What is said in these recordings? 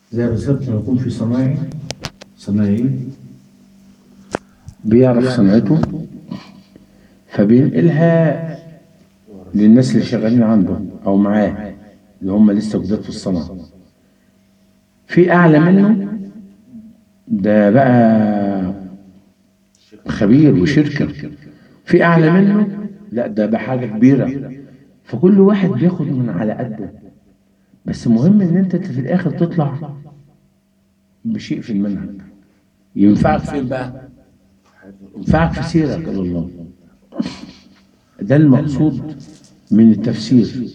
زي بالظبط لما يكون في صنايعي صنايعي بيعرف صنعته فبينقلها للناس اللي شغالين عنده او معاه اللي هم لسه جداد في الصنعه في اعلى منه ده بقى خبير وشركه في اعلى منه لا ده بحاجه كبيره فكل واحد بياخد من على قده بس مهم ان انت في الاخر تطلع بشيء في المنهج ينفعك فين بقى ينفعك في سيرك الى الله ده المقصود من التفسير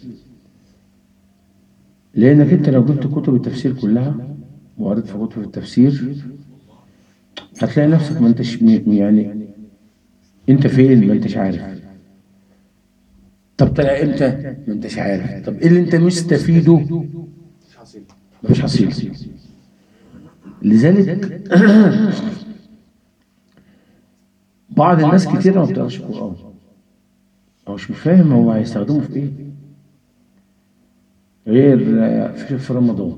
لانك انت لو جبت كتب التفسير كلها وقريت في كتب التفسير هتلاقي نفسك ما انتش يعني انت فين ما انتش عارف طب طلع امتى ما انتش عارف طب ايه اللي انت مستفيده مفيش حصيل لذلك بعض الناس كتير ما بتقراش القران او مش فاهم هو هيستخدمه في ايه غير في, في رمضان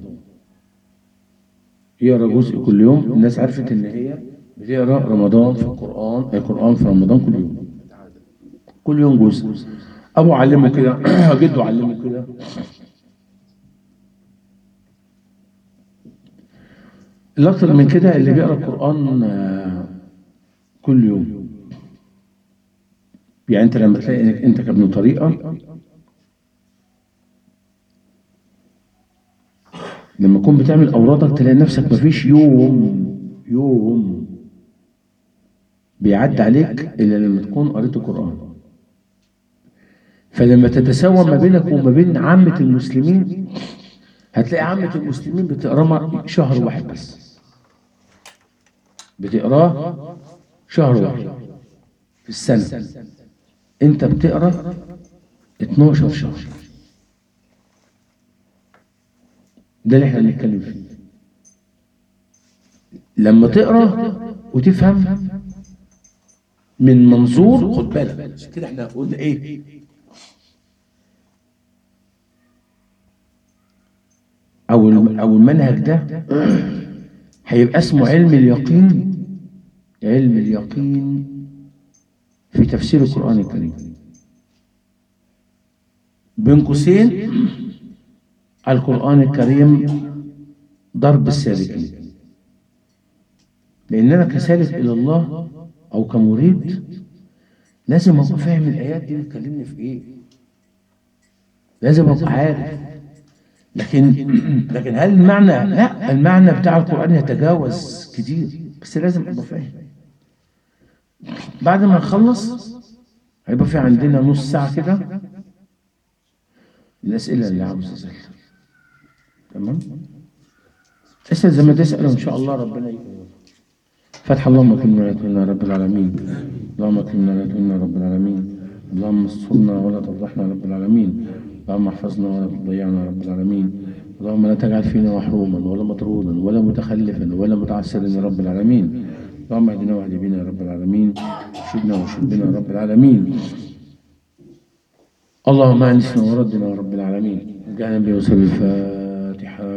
يقرا جزء كل يوم الناس عرفت ان هي بتقرا رمضان في القران القران في رمضان كل يوم كل يوم جزء ابو علمه كده جده علمه كده الاكثر من كده اللي بيقرا القران آه، كل يوم يعني انت لما تلاقي انك انت كابن طريقه لما تكون بتعمل اورادك تلاقي نفسك مفيش يوم يوم بيعدي عليك الا لما تكون قريت القران فلما تتساوى ما بينك وما بين عامة المسلمين هتلاقي عامة المسلمين بتقراه شهر واحد بس بتقراه شهر واحد في السنة انت بتقرا 12 شهر ده اللي احنا بنتكلم فيه لما تقرا وتفهم من منظور خد بالك عشان كده احنا قلنا ايه او الم- او المنهج ده هيبقى اسمه علم اليقين علم اليقين في تفسير القرآن الكريم بين قوسين القرآن الكريم ضرب السالكين لأننا كسالك إلى الله أو كمريد لازم أبقى فاهم الآيات دي بتكلمني في إيه لازم أبقى عارف لكن لكن هل المعنى لا المعنى بتاع القرآن يتجاوز كتير بس لازم أبقى فاهم بعد ما نخلص هيبقى في عندنا نص ساعة كده الأسئلة اللي عاوز تسأل تمام اسأل زي ما تسأل وإن شاء الله ربنا يكرمك فتح اللهم اكرمنا ولا تهنا يا رب العالمين اللهم اكرمنا ولا تهنا يا رب العالمين اللهم استرنا ولا تفضحنا يا رب العالمين اللهم احفظنا ولا تضيعنا يا رب العالمين اللهم لا تجعل فينا محروما ولا مطرودا ولا متخلفا ولا متعسرا يا رب العالمين اللهم اهدنا واهد بنا يا رب العالمين ارشدنا وارشد بنا يا رب العالمين اللهم انسنا وردنا يا رب العالمين اجعلنا بوصل الفاتحه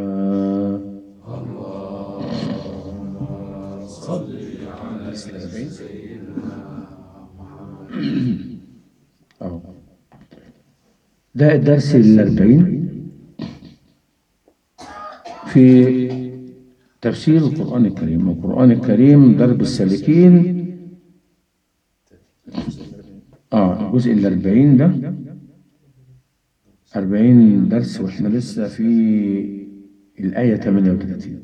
أهو. ده الدرس الأربعين في تفسير القرآن الكريم القرآن الكريم درب السالكين اه الجزء الأربعين ده أربعين درس وإحنا لسه في الآية 38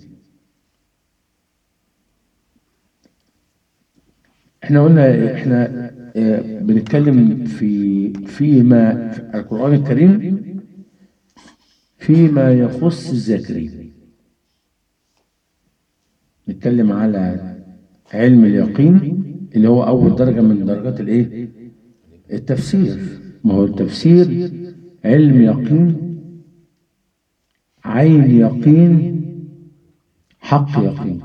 احنا قلنا احنا آه، بنتكلم في فيما في القرآن الكريم فيما يخص الذاكرين نتكلم على علم اليقين اللي هو أول درجة من درجات الإيه؟ التفسير ما هو التفسير علم يقين عين يقين حق يقين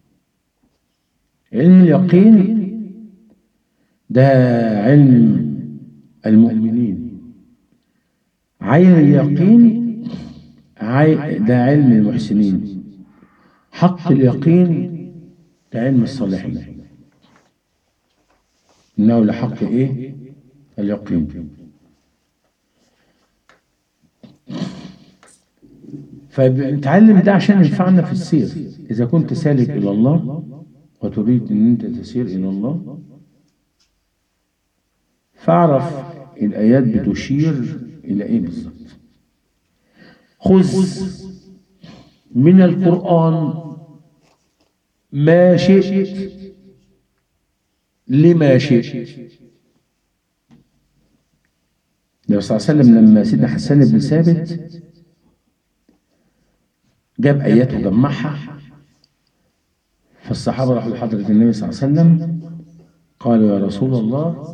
علم اليقين ده علم المؤمنين عين اليقين عي- ده علم المحسنين حق اليقين كعلم الصالحين إنه لحق إيه اليقين فبنتعلم ده عشان ينفعنا في السير إذا كنت سالك إلى الله وتريد أن أنت تسير إلى الله فاعرف الآيات بتشير إلى إيه بالظبط خذ من القرآن ما شئت لما شئت النبي صلى الله عليه وسلم لما سيدنا حسان بن ثابت جاب آيات وجمعها فالصحابة راحوا لحضرة النبي صلى الله عليه وسلم قالوا يا رسول الله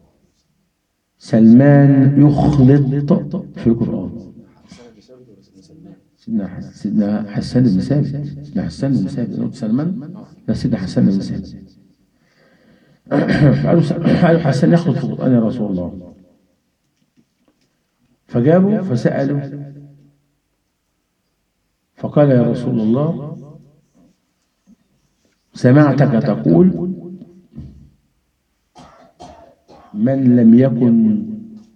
سلمان يخلط في القرآن سيدنا حس- سيدنا حسان بن ثابت سيدنا حسان بن ثابت قلت سلمان لا سيدنا حسان بن ثابت قالوا س- قالوا حسان يخلط في القرآن يا رسول الله فجابوا فسألوا فقال يا رسول الله سمعتك تقول من لم يكن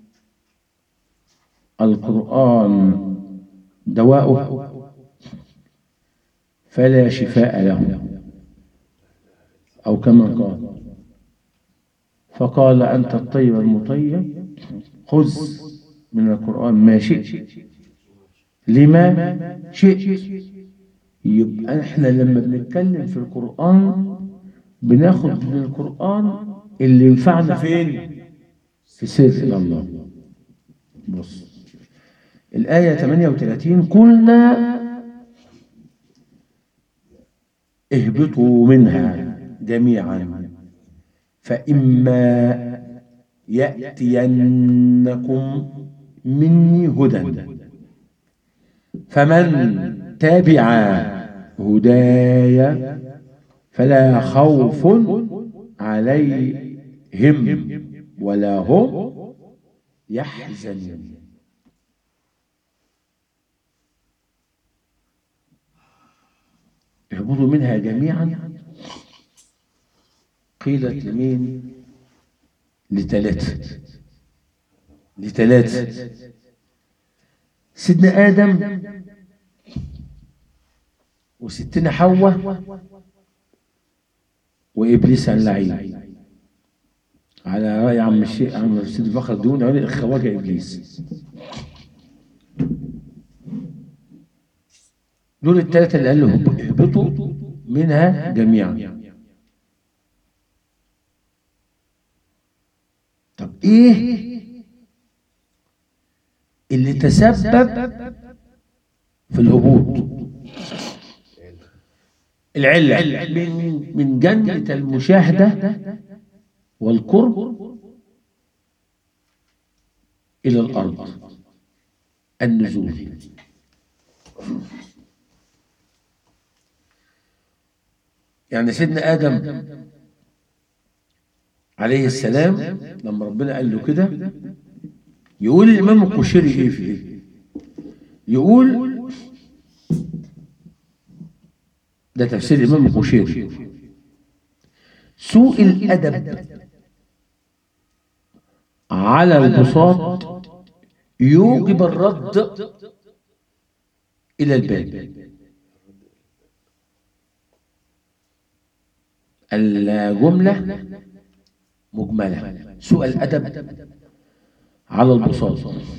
القرآن دواؤه فلا شفاء له أو كما قال فقال أنت الطيب المطيب خذ من القرآن ما شئت لما شئت يبقى احنا لما بنتكلم في القرآن بناخد من القرآن اللي ينفعنا فين في سير إلى الله بص الآية 38 قلنا اهبطوا منها جميعا فإما يأتينكم مني هدى فمن تبع هداي فلا خوف عليهم ولا هم يحزنون اهبطوا منها جميعا قيلت لمين لثلاثة لثلاثة سيدنا آدم وستنا حواء وإبليس اللعين على رأي عم الشيخ عم سيد فخر الدون يقول الخواجة إبليس دول الثلاثة اللي قال لهم اهبطوا منها جميعا طب ايه اللي تسبب في الهبوط العلة من من جنة المشاهدة والقرب إلى الأرض النزول يعني سيدنا آدم عليه السلام لما ربنا قال له كده يقول الإمام القشيري إيه في إيه؟ يقول ده تفسير الإمام القشيري سوء الأدب على البساط يوجب الرد إلى الباب الجملة مجملة سوء الأدب على البساط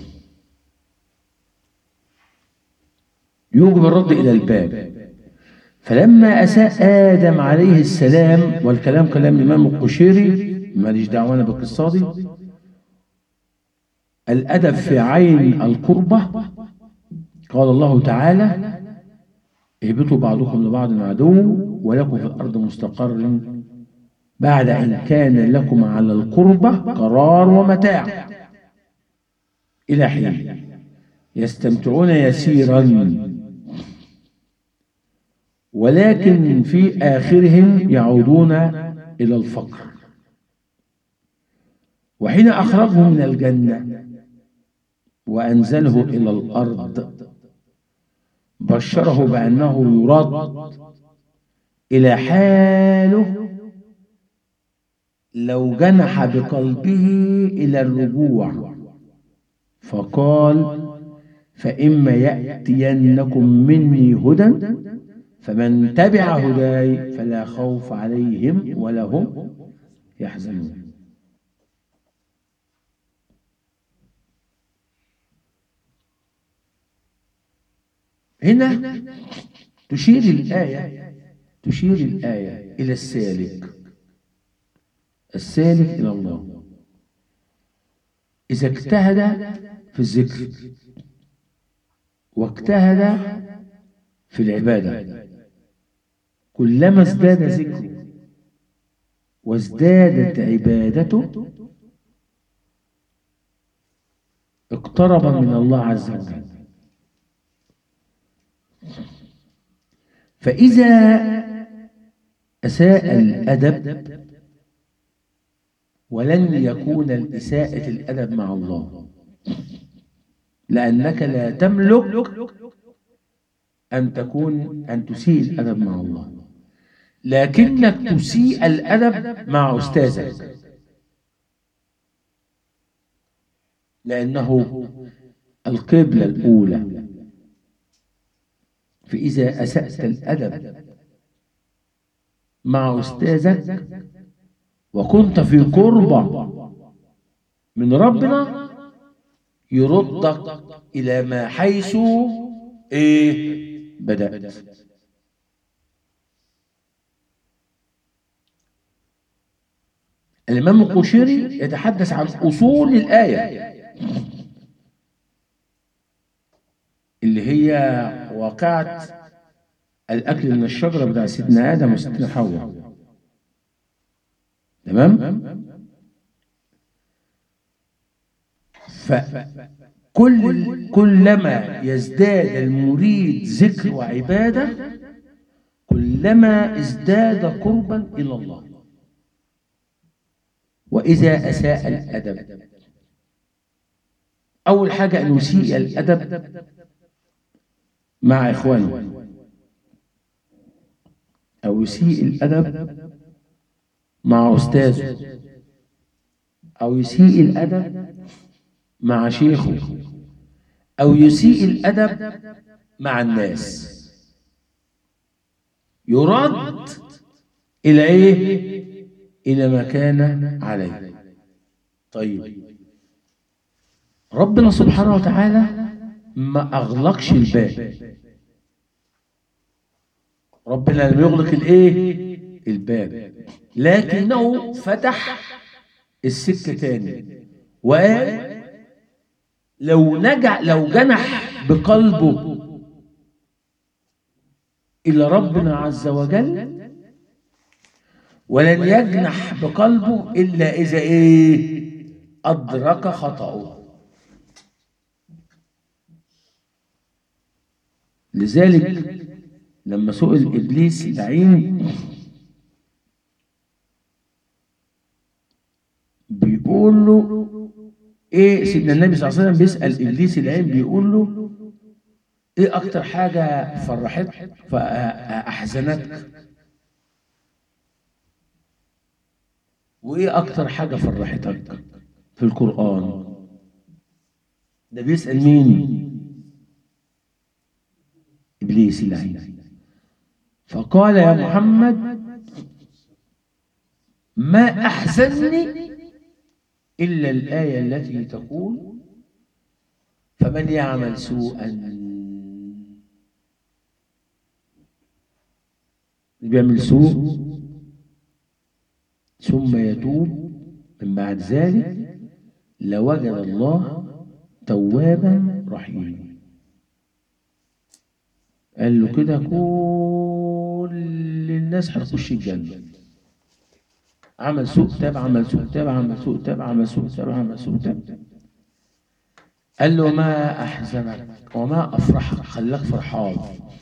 يوجب الرد إلى الباب فلما أساء آدم عليه السلام والكلام كلام الإمام القشيري ماليش دعوة أنا بالقصة دي الأدب في عين القربة قال الله تعالى اهبطوا بعضكم لبعض عدو ولكم في الأرض مستقر بعد أن كان لكم على القربة قرار ومتاع إلى حين يستمتعون يسيرا ولكن في آخرهم يعودون إلى الفقر وحين أخرجه من الجنة وأنزله إلى الأرض بشره بأنه يرد إلى حاله لو جنح بقلبه إلى الرجوع فقال فإما يأتينكم مني هدى فمن تبع هداي فلا خوف عليهم ولا هم يحزنون هنا تشير الآية تشير الآية إلى السالك السالك إلى الله إذا اجتهد في الذكر واجتهد في العبادة كلما ازداد ذكره وازدادت عبادته اقترب من الله عز وجل فإذا أساء الأدب ولن يكون الإساءة الأدب مع الله لأنك لا تملك أن تكون أن تسيء الأدب مع الله لكنك تسيء الأدب مع أستاذك لأنه القبلة الأولى فإذا أسأت الأدب مع أستاذك وكنت في قربة من ربنا يردك إلى ما حيث إيه بدأت الإمام القشيري يتحدث عن أصول الآية اللي هي واقعة الأكل من الشجرة بتاع سيدنا آدم وسيدنا حواء تمام فكل كلما يزداد المريد ذكر وعبادة كلما ازداد قربا إلى الله وإذا أساء الأدب أول حاجة أن يسيء الأدب مع إخوانه أو يسيء الأدب مع أستاذه أو يسيء الأدب مع شيخه أو يسيء الأدب مع الناس يرد إلى إيه؟ إلى ما كان عليه طيب ربنا سبحانه وتعالى ما أغلقش الباب ربنا لم يغلق الايه الباب لكنه فتح السكة تاني وقال لو نجع لو جنح بقلبه إلى ربنا عز وجل ولن يجنح بقلبه إلا إذا إيه أدرك خطأه لذلك لما سئل إبليس اللعين بيقول له ايه سيدنا النبي صلى الله عليه وسلم بيسأل إبليس اللعين بيقول له ايه أكتر حاجة فرحتك فأحزنتك وايه أكتر حاجة فرحتك في القرآن ده بيسأل مين إبليس اللعين فقال يا محمد ما أحزنني إلا الآية التي تقول فمن يعمل سوءا بيعمل سوء ثم يتوب من بعد ذلك لوجد الله توابا رحيما قال له كده كل الناس هتخش الجنة عمل سوء تاب عمل سوء تاب عمل سوء تاب عمل سوء تاب عمل سوء تاب قال له ما أحزنك وما أفرحك خلاك فرحان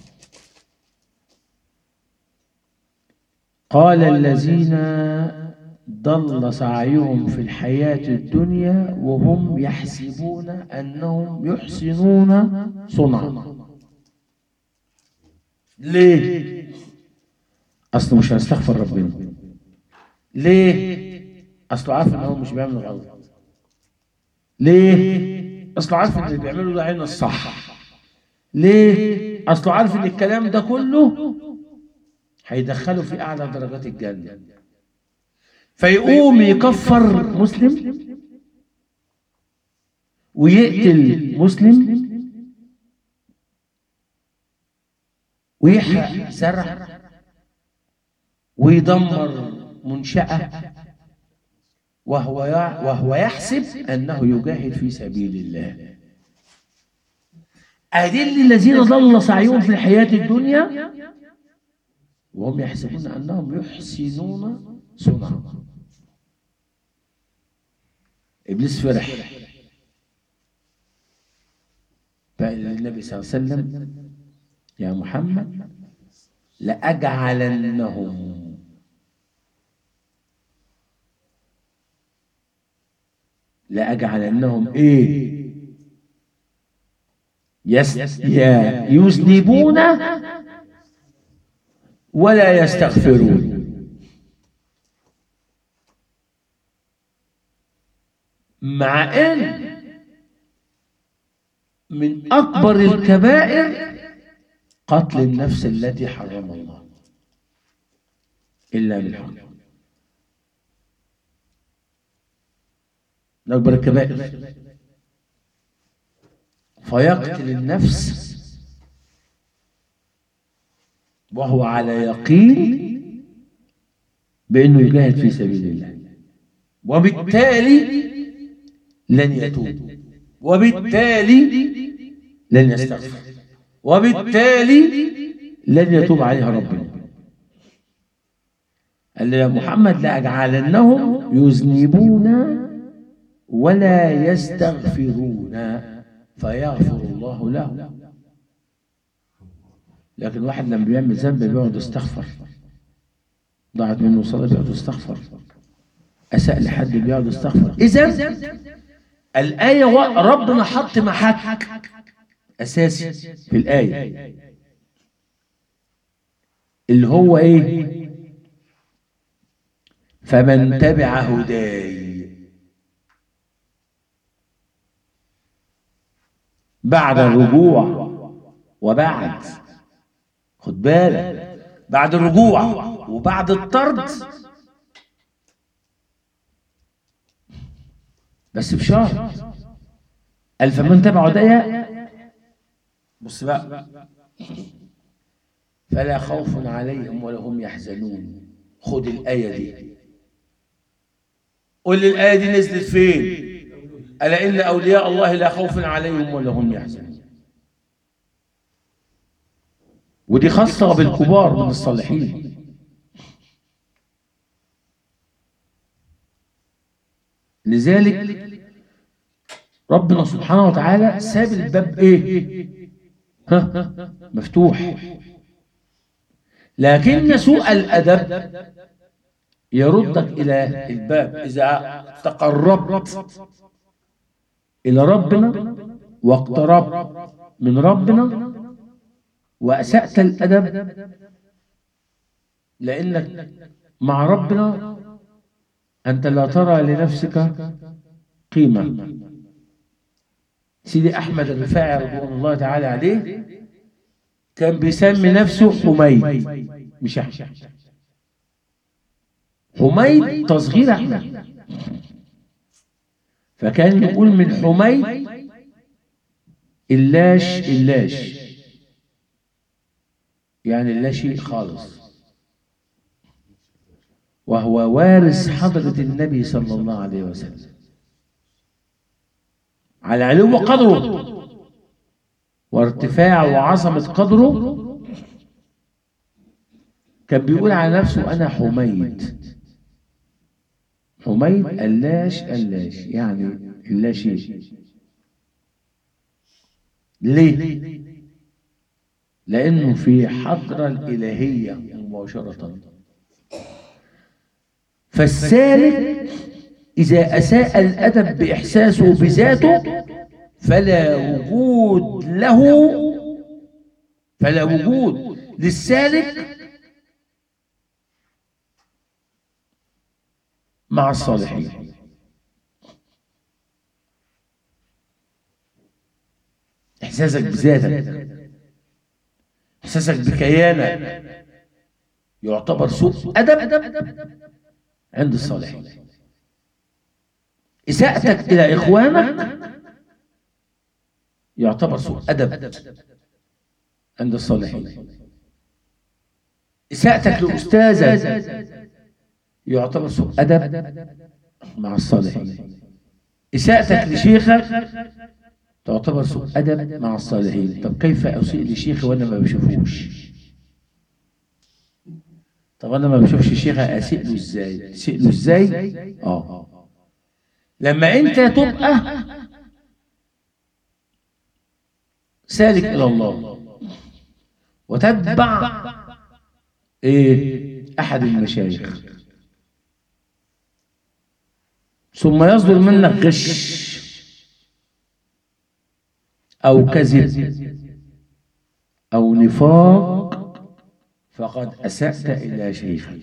قال الذين ضل سعيهم في الحياة الدنيا وهم يحسبون أنهم يحسنون صنعا ليه اصله مش هيستغفر ربنا ليه اصله عارف ان هو مش بيعمل غلط ليه اصله عارف ان اللي بيعمله ده عين الصح ليه اصله عارف ان الكلام ده كله هيدخله في اعلى درجات الجنه فيقوم يكفر مسلم ويقتل مسلم ويحرق زرع ويدمر منشأة وهو يع- وهو يحسب أنه يجاهد في سبيل الله أدل الذين ضل سعيهم في الحياة الدنيا وهم يحسبون أنهم يحسنون صنعا إبليس فرح فقال للنبي صلى الله عليه وسلم يا محمد لأجعلنهم لأجعلنهم إيه يس يا يذنبون ولا يستغفرون مع ان من اكبر الكبائر قتل النفس التي حرم الله الا بالحق من اكبر الكبائر فيقتل النفس وهو على يقين بانه يجاهد في سبيل الله وبالتالي لن يتوب وبالتالي لن يستغفر وبالتالي لن يتوب عليها ربنا قال له يا محمد لأجعلنهم يذنبون ولا يستغفرون فيغفر الله لهم لكن واحد لما بيعمل ذنب بيقعد يستغفر ضاعت منه صلاة بيقعد يستغفر أساء لحد بيقعد يستغفر إذا الآية و- ربنا حط محك أساسي في الآية اللي هو إيه فمن تبع هداي بعد الرجوع وبعد خد بالك بعد الرجوع وبعد الطرد بس بشرط قال فمن تبع هدايا بص بقى فلا خوف عليهم ولا هم يحزنون خد الآية دي قول لي الآية دي نزلت فين ألا إن أولياء الله لا خوف عليهم ولا هم يحزنون ودي خاصة بالكبار من الصالحين لذلك ربنا سبحانه وتعالى ساب الباب ايه ها مفتوح لكن سوء الادب يردك الى الباب اذا تقربت الى ربنا واقتربت من ربنا واسات الادب لانك مع ربنا انت لا ترى لنفسك قيمه سيدي احمد الرفاعي رضوان الله تعالى عليه كان بيسمي نفسه حميد مش احمد حميد تصغير احمد فكان يقول من حميد اللاش اللاش يعني لا شيء خالص وهو وارث حضرة النبي صلى الله عليه وسلم على علو قدره وارتفاع وعظمة قدره كان بيقول على نفسه أنا حميد حميد اللاش اللاش يعني اللاشيء ليه؟ لأنه في حضرة الإلهية مباشرة فالسالك إذا أساء الأدب بإحساسه بذاته فلا وجود له فلا وجود للسالك مع الصالحين احساسك بذاتك احساسك بكيانك يعتبر سوء ادب عند الصالحين اساءتك الى اخوانك يعتبر سوء ادب عند الصالحين اساءتك لاستاذك يعتبر سوء ادب مع الصالحين اساءتك لشيخك تعتبر سوء ادب مع الصالحين طب كيف اسيء لشيخي وانا ما بشوفوش طب انا ما بشوفش شيخي اسيء له ازاي اسيء له ازاي اه لما انت تبقى سالك الى الله وتتبع ايه احد المشايخ ثم يصدر منك غش او كذب او نفاق فقد اسات الى شيخك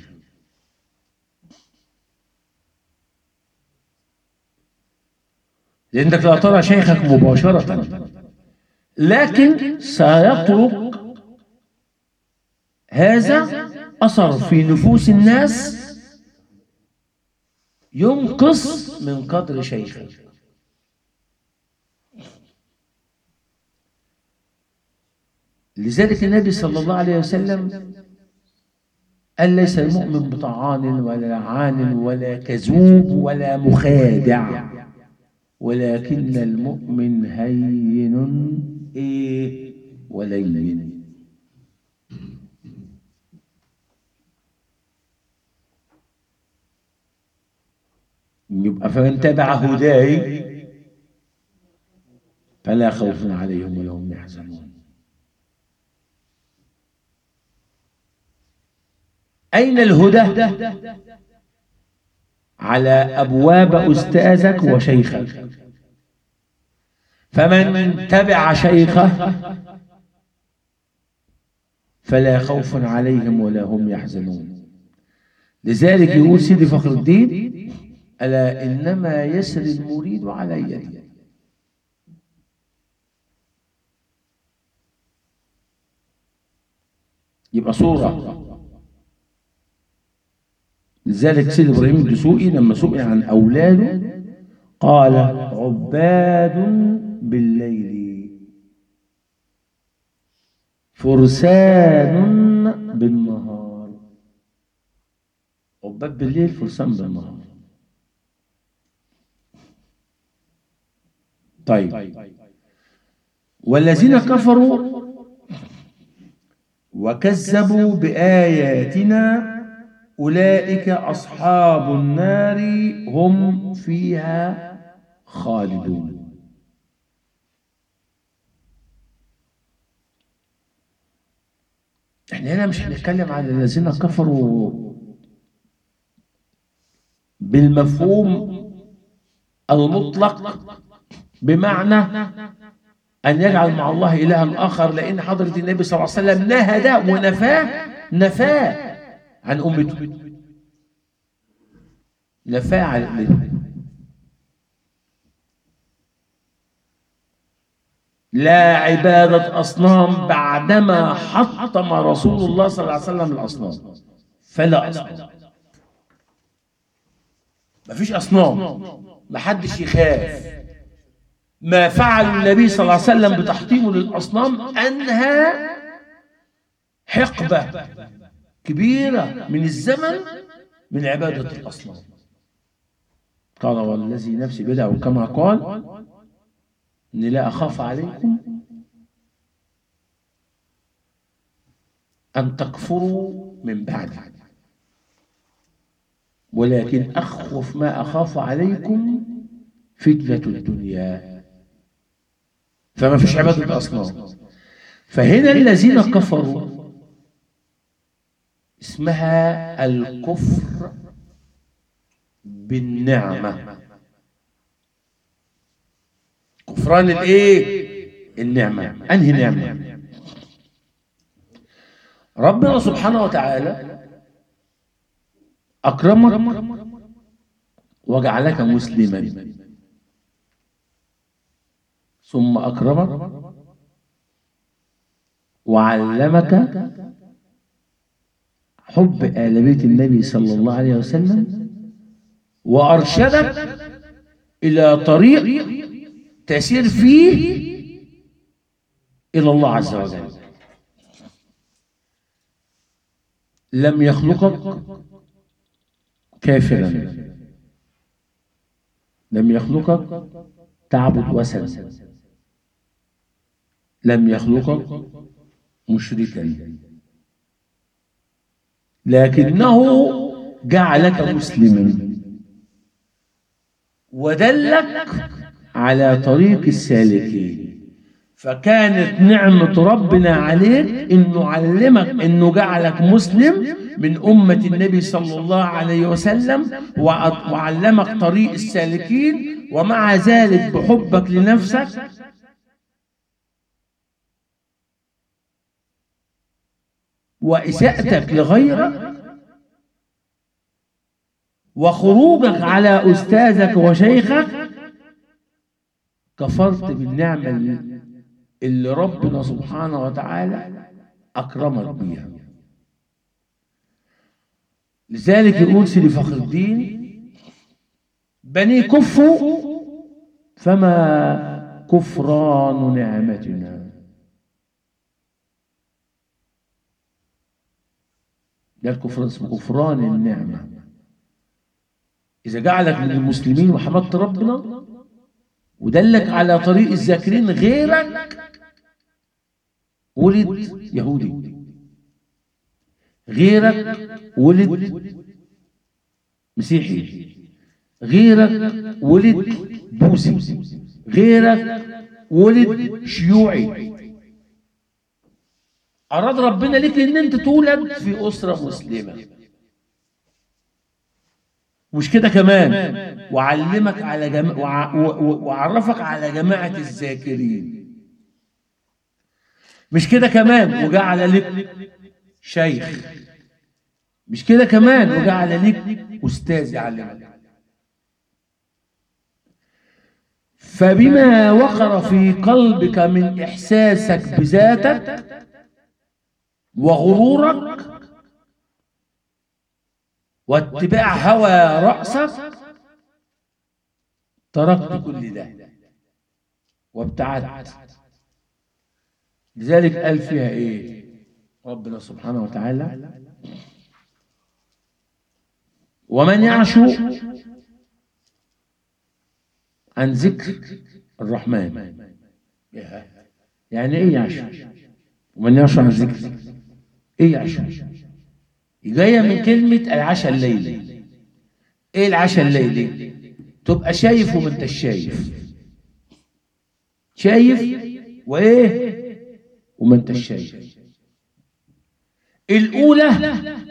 لانك لا ترى شيخك مباشره لكن سيترك هذا اثر في نفوس الناس ينقص من قدر شيخك لذلك النبي صلى الله عليه وسلم قال ليس المؤمن بطعان ولا لعان ولا كذوب ولا مخادع ولكن المؤمن هين ايه ولين يبقى فمن تبع هداي فلا خوف عليهم ولا هم يحزنون أين الهدى على أبواب أستاذك وشيخك فمن تبع شيخه فلا خوف عليهم ولا هم يحزنون لذلك يقول سيدي فخر الدين ألا إنما يسري المريد على يدي يبقى صورة لذلك سيد إبراهيم الدسوقي لما سئل عن أولاده قال عباد بالليل فرسان بالنهار عباد بالليل فرسان بالنهار طيب والذين كفروا وكذبوا بآياتنا أولئك أصحاب النار هم فيها خالدون احنا هنا مش هنتكلم عن الذين كفروا بالمفهوم المطلق بمعنى أن يجعل مع الله إلها آخر لأن حضرة النبي صلى الله عليه وسلم نهى ده ونفاه نفاه عن أمته نفاه عن أمته لا عبادة أصنام بعدما حطم رسول الله صلى الله عليه وسلم الأصنام فلا أصنام مفيش أصنام محدش يخاف ما فعل النبي صلى الله عليه وسلم بتحطيمه للأصنام أنهى حقبة كبيرة من الزمن من عبادة الأصنام قال والذي نفسي بدعه كما قال إني لا أخاف عليكم أن تكفروا من بعد ولكن أخوف ما أخاف عليكم فتنة الدنيا فما فيش عبادة أصنام فهنا الذين كفروا اسمها الكفر بالنعمة كفران الايه النعمة انهي نعمة ربنا سبحانه وتعالى اكرمك وجعلك مسلما ثم أكرمك وعلمك حب آل بيت النبي صلى الله عليه وسلم وأرشدك إلى طريق تسير فيه إلى الله عز وجل لم يخلقك كافرا لم يخلقك تعبد وثن لم يخلقك مشركا لكنه جعلك مسلما ودلك على طريق السالكين فكانت نعمة ربنا عليك انه علمك انه جعلك مسلم من أمة النبي صلى الله عليه وسلم وأ- وعلمك طريق السالكين ومع ذلك بحبك لنفسك وإساءتك لغيرك وخروجك على أستاذك وشيخك كفرت بالنعمة اللي- اللي ربنا سبحانه وتعالى أكرمك بيها لذلك يقول سيدي فخر الدين بني كفوا فما كفران نعمتنا ده الكفران اسمه كفران النعمة إذا جعلك من المسلمين وحمدت ربنا ودلك على طريق الذاكرين غيرك ولد يهودي غيرك ولد مسيحي غيرك ولد بوذي غيرك ولد شيوعي أراد ربنا ليك إن أنت تولد في أسرة مسلمة مش كده كمان وعلمك على جم... وع... و... و- وعرفك على جماعة الذاكرين مش كده كمان وجعل لك شيخ مش كده كمان وجعل لك أستاذ يعلمك فبما وقر في قلبك من إحساسك بذاتك وغرورك واتباع هوى رأسك تركت كل ده وابتعدت لذلك قال فيها ايه ربنا سبحانه وتعالى ومن يعشو عن ذكر الرحمن يعني ايه يعشو ومن يعشو عن ذكر ايه يعشو جايه من كلمه العشاء الليلي ايه العشاء الليلي تبقى شايف وما انتش شايف شايف وايه وما انتش شايف الاولى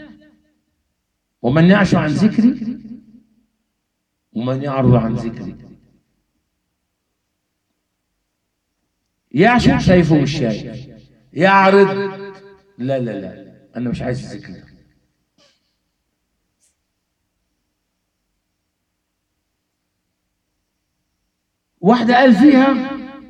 ومن يعش عن ذكري ومن يعرض عن ذكري يعشق شايفه مش شايف يعرض لا لا لا انا مش عايز الذكر ده واحدة قال فيها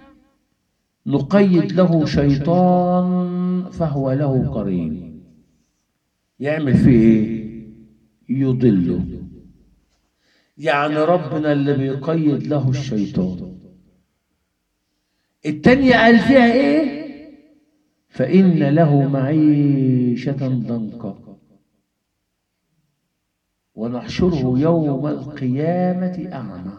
نقيد له شيطان فهو له قرين يعمل فيه ايه يضله يعني ربنا اللي بيقيد له الشيطان التانية قال فيها ايه فإن له معيشة ضنكا ونحشره يوم القيامة أعمى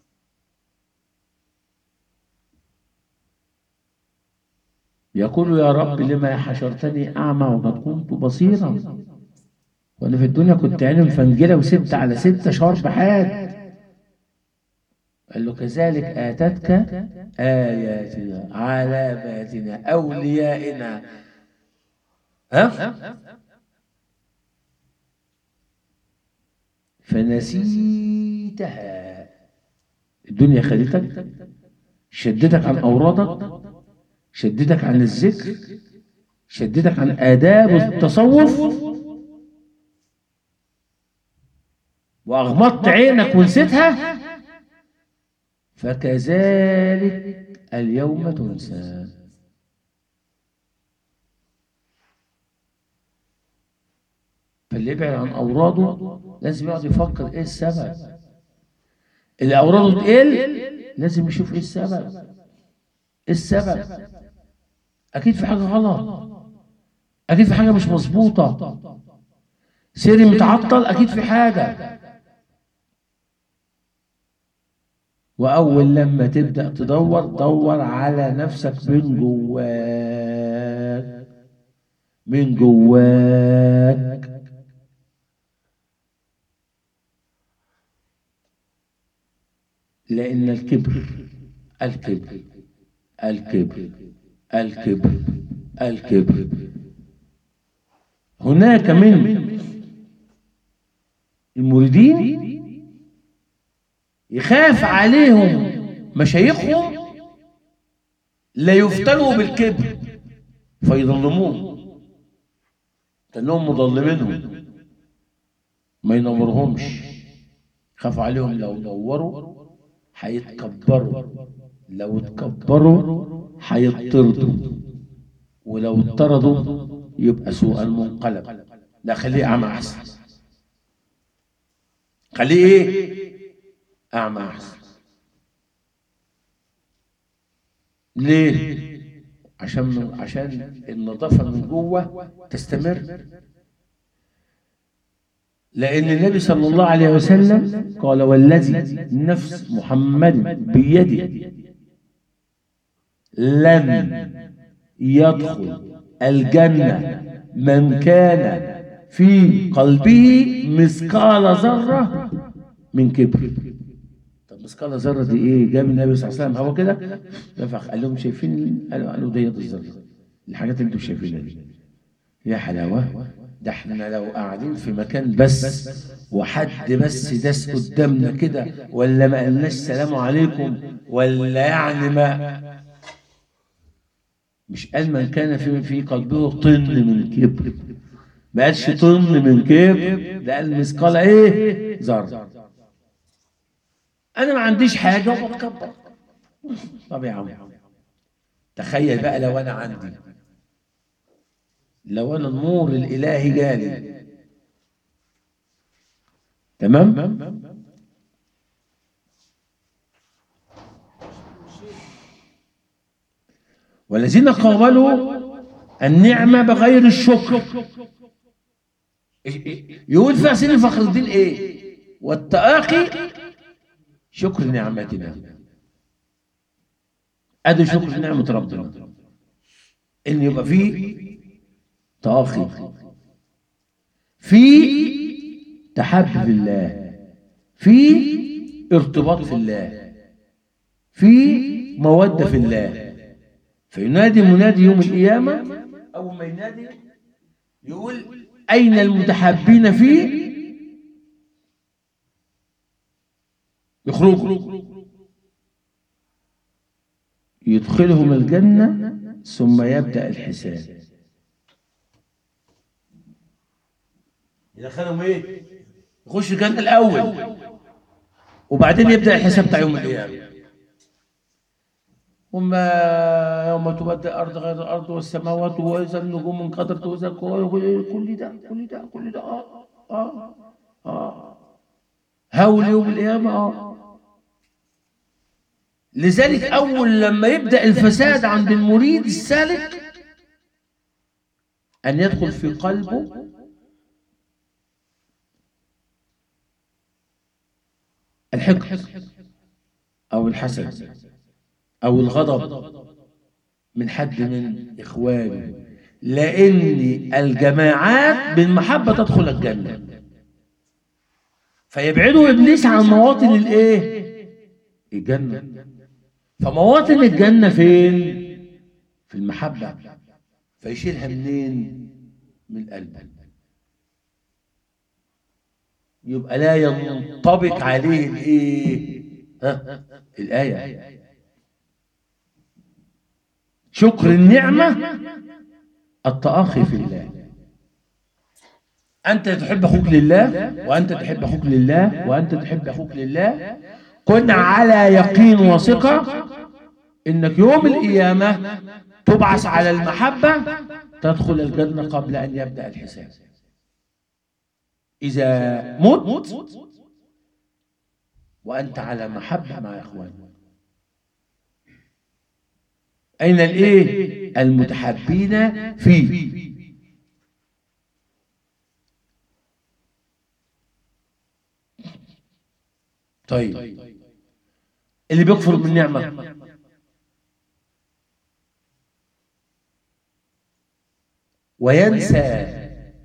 يقول يا رب لما حشرتني أعمى وقد كنت بصيرا وأنا في الدنيا كنت عيني مفنجلة وست على ستة شرب حاد قال له كذلك آتتك آياتنا علاماتنا أوليائنا ها فنسيتها الدنيا خدتك شدتك عن أورادك شدتك عن الذكر شدتك عن آداب التصوف واغمضت عينك ونسيتها فكذلك اليوم تنسى فاللي يبعد عن اوراده لازم يقعد يفكر ايه السبب اللي اوراده تقل لازم يشوف ايه السبب ايه السبب اكيد في حاجه غلط اكيد في حاجه مش مظبوطه سيري متعطل اكيد في حاجه واول لما تبدا تدور دور على نفسك من جواك من جواك لان الكبر الكبر الكبر الكبر الكبر هناك من المريدين يخاف عليهم مشايخهم لا يفتنوا بالكبر فيظلموهم كانهم مظلمينهم ما ينورهمش خاف عليهم لو نوروا هيتكبروا لو اتكبروا هيطردوا ولو اطردوا يبقى سوء المنقلب لا خليه اعمى احسن خليه ايه اعمى احسن ليه عشان من عشان النظافه من جوه تستمر لأن النبي صلى الله عليه وسلم قال والذي نفس محمد بيده لن يدخل الجنة من كان في قلبه مثقال ذرة من كبر طب مثقال ذرة دي ايه جاب النبي صلى الله عليه وسلم هو كده نفخ قال لهم شايفين قالوا قالوا ديت الذرة الحاجات اللي انتم شايفينها دي يا حلاوة ده احنا لو قاعدين في مكان بس وحد بس داس قدامنا كده ولا ما قلناش سلام عليكم ولا يعني ما مش قال من كان في في قلبه طن من كبر ما قالش طن من كبر ده قال مثقال ايه ذره انا ما عنديش حاجه وبتكبر طب يا عم تخيل بقى لو انا عندي لو انا النور الالهي جالي تمام والذين قابلوا النعمة بغير الشكر يقول في سيدنا فخر الدين ايه والتآخي شكر نعمتنا ادي شكر نعمة ربنا ان يبقى فيه تآخي في تحب في الله في ارتباط في الله في مودة في الله فينادي منادي يوم القيامة أول ما ينادي يقول أين المتحابين فيه يخرجوا يدخلهم الجنة ثم يبدأ الحساب يدخلهم ايه؟ يخش الجنة الأول وبعدين يبدأ الحساب بتاع يوم القيامة ثم يوم تبدل الارض غير الارض والسماوات واذا النجوم انقدرت واذا كل ده كل ده كل ده اه اه اه هول يوم القيامه اه لذلك اول لما يبدا الفساد عند المريد السالك ان يدخل في قلبه الحقد او الحسد او الغضب من حد من اخوانه لان الجماعات بالمحبه تدخل الجنه فيبعدوا ابليس عن مواطن الايه الجنه فمواطن الجنه فين في المحبه فيشيلها منين من القلب يبقى لا ينطبق عليه الايه ها الايه شكر النعمة التآخي في الله أنت تحب أخوك لله وأنت تحب أخوك لله وأنت تحب أخوك لله كن على يقين وثقة إنك يوم القيامة تبعث على المحبة تدخل الجنة قبل أن يبدأ الحساب إذا مت وأنت على محبة مع إخوانك أين الإيه؟ المتحبين فيه طيب اللي بيكفر بالنعمة وينسى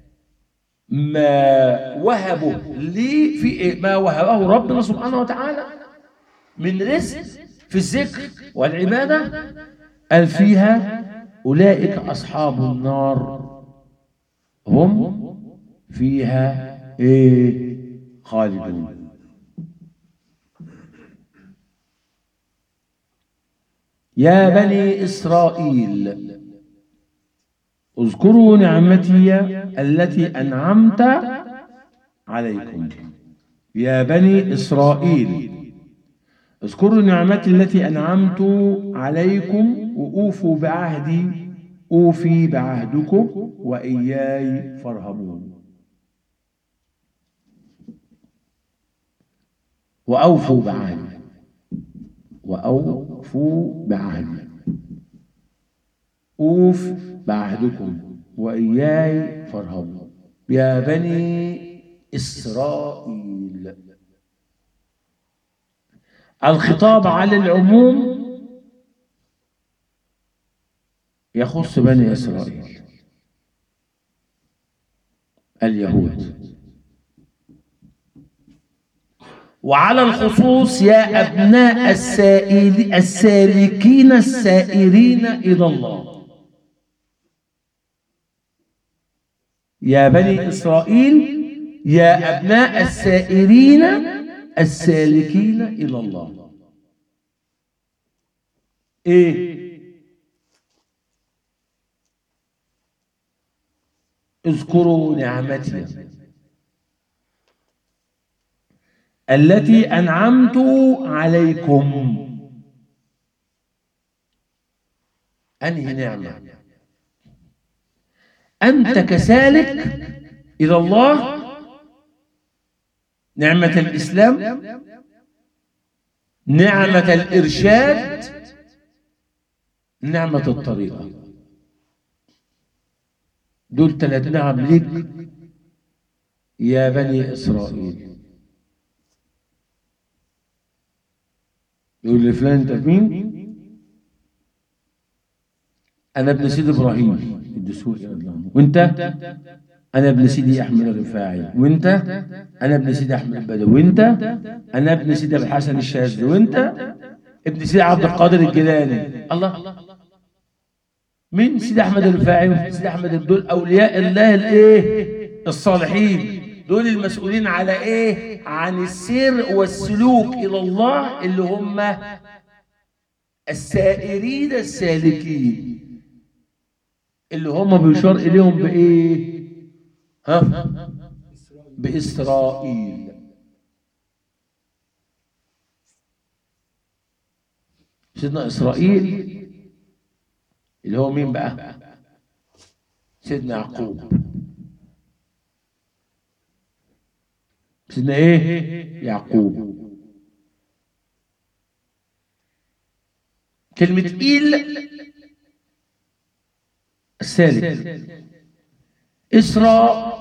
ما وهبه لي في إيه؟ ما وهبه ربنا سبحانه وتعالى من رزق في الذكر والعبادة قال فيها أولئك أصحاب النار هم فيها إيه خالدون يا بني إسرائيل اذكروا نعمتي التي أنعمت عليكم يا بني إسرائيل اذكروا نعمتي التي أنعمت عليكم وأوفوا بعهدي أوفي بعهدكم وإياي فارهبون وأوفوا بعهدي وأوفوا بعهدي أوف بعهدكم وإياي فارهبون يا بني إسرائيل الخطاب على العموم يخص بني إسرائيل اليهود وعلى الخصوص يا أبناء السائل السالكين السائرين إلى الله يا بني إسرائيل يا أبناء السائرين السالكين إلى الله إيه اذكروا نعمتي التي أنعمت عليكم أنهي نعمة أنت كسالك إلى الله نعمة الإسلام نعمة الإرشاد نعمة الطريقة دول ثلاث نعم ليك يا بني إسرائيل يقول لفلان انت مين؟ انا ابن سيدي ابراهيم الدسوقي رضي الله عنه وانت انا ابن سيدي احمد الرفاعي وانت انا ابن سيدي احمد البدوي وانت انا ابن سيدي ابو الحسن الشاذلي وانت ابن سيدي عبد القادر الجيلاني الله مين سيدي احمد الرفاعي وسيدي احمد دول اولياء الله الايه الصالحين دول المسؤولين على ايه عن السير والسلوك الى الله اللي هم السائرين السالكين اللي هم بيشار اليهم بايه ها باسرائيل سيدنا اسرائيل اللي هو مين بقى سيدنا يعقوب سيدنا ايه يعقوب كلمة إيل السالك إسراء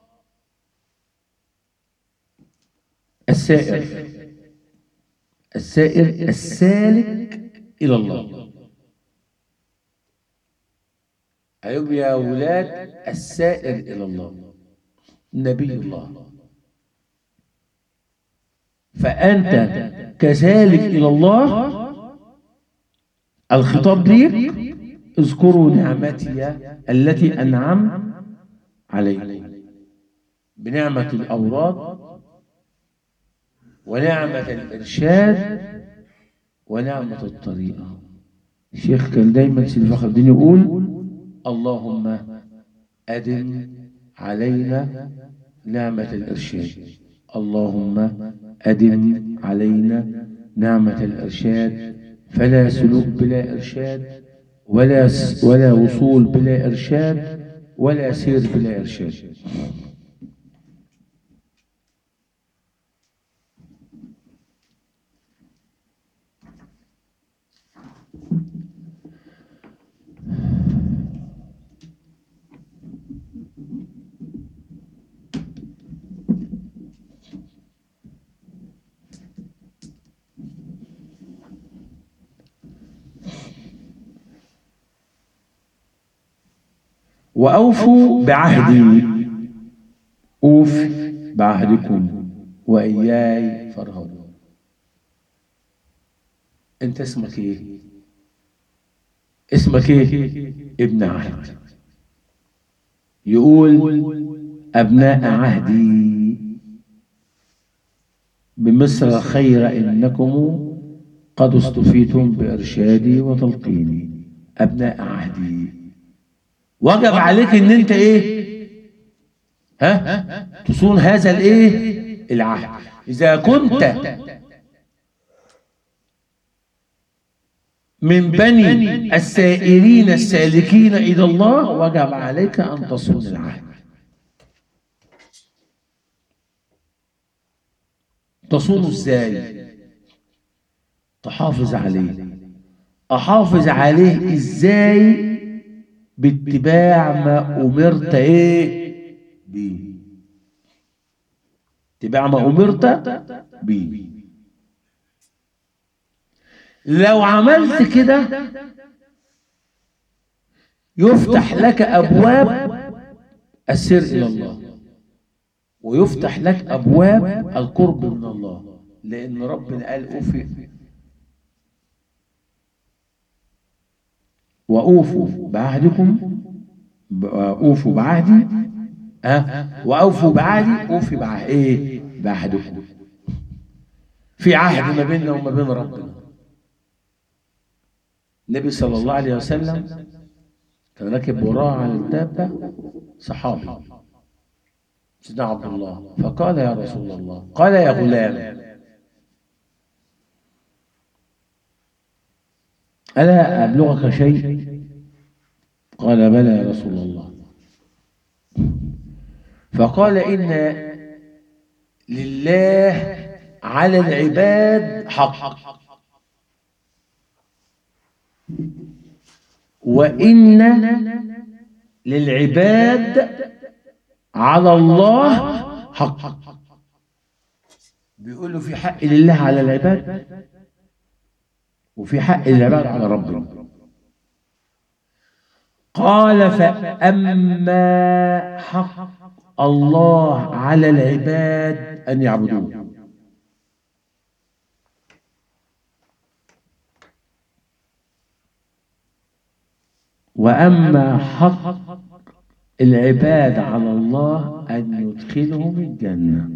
السائر السائر السالك إلى الله أيوب يا أولاد السائر إلى الله نبي الله فأنت كذلك إلى الله الخطاب ليك اذكروا نعمتي التي أنعم عليكم بنعمة الأوراد ونعمة الإرشاد ونعمة الطريقة الشيخ كان دايما سيدي فخر الدين يقول اللهم أدم علينا نعمة الإرشاد اللهم أدم علينا نعمة الإرشاد فلا سلوك بلا إرشاد ولا ولا وصول بلا إرشاد ولا سير بلا إرشاد وأوفوا بعهدي أوف بعهدكم وإياي فارهبون أنت اسمك إيه؟ اسمك إيه؟ ابن عهد يقول أبناء عهدي بمصر خير إنكم قد استفيتم بإرشادي وتلقيني أبناء عهدي وجب عليك ان انت ايه ها تصون هذا الايه العهد اذا كنت من بني السائرين السالكين الى الله وجب عليك ان تصون العهد تصون ازاي تحافظ عليه احافظ عليه ازاي باتباع ما امرت ايه بيه اتباع ما امرت بيه لو عملت كده يفتح لك ابواب السر الى الله ويفتح لك ابواب القرب من الله لان ربنا قال اوفي وأوفوا بعهدكم أوفوا بعهدي أه؟ وأوفوا بعهدي أوفي بعهد إيه بعهدكم في عهد ما بيننا وما بين ربنا النبي صلى الله عليه وسلم كان راكب وراه على الدابة صحابي سيدنا عبد الله فقال يا رسول الله قال يا غلام ألا أبلغك شيء قال بلى يا رسول الله فقال إن لله على العباد حق وإن للعباد على الله حق بيقول له في حق لله على العباد وفي حق العباد على ربنا قال فأما حق الله على العباد أن يعبدوه وأما حق العباد على الله أن يدخلهم الجنة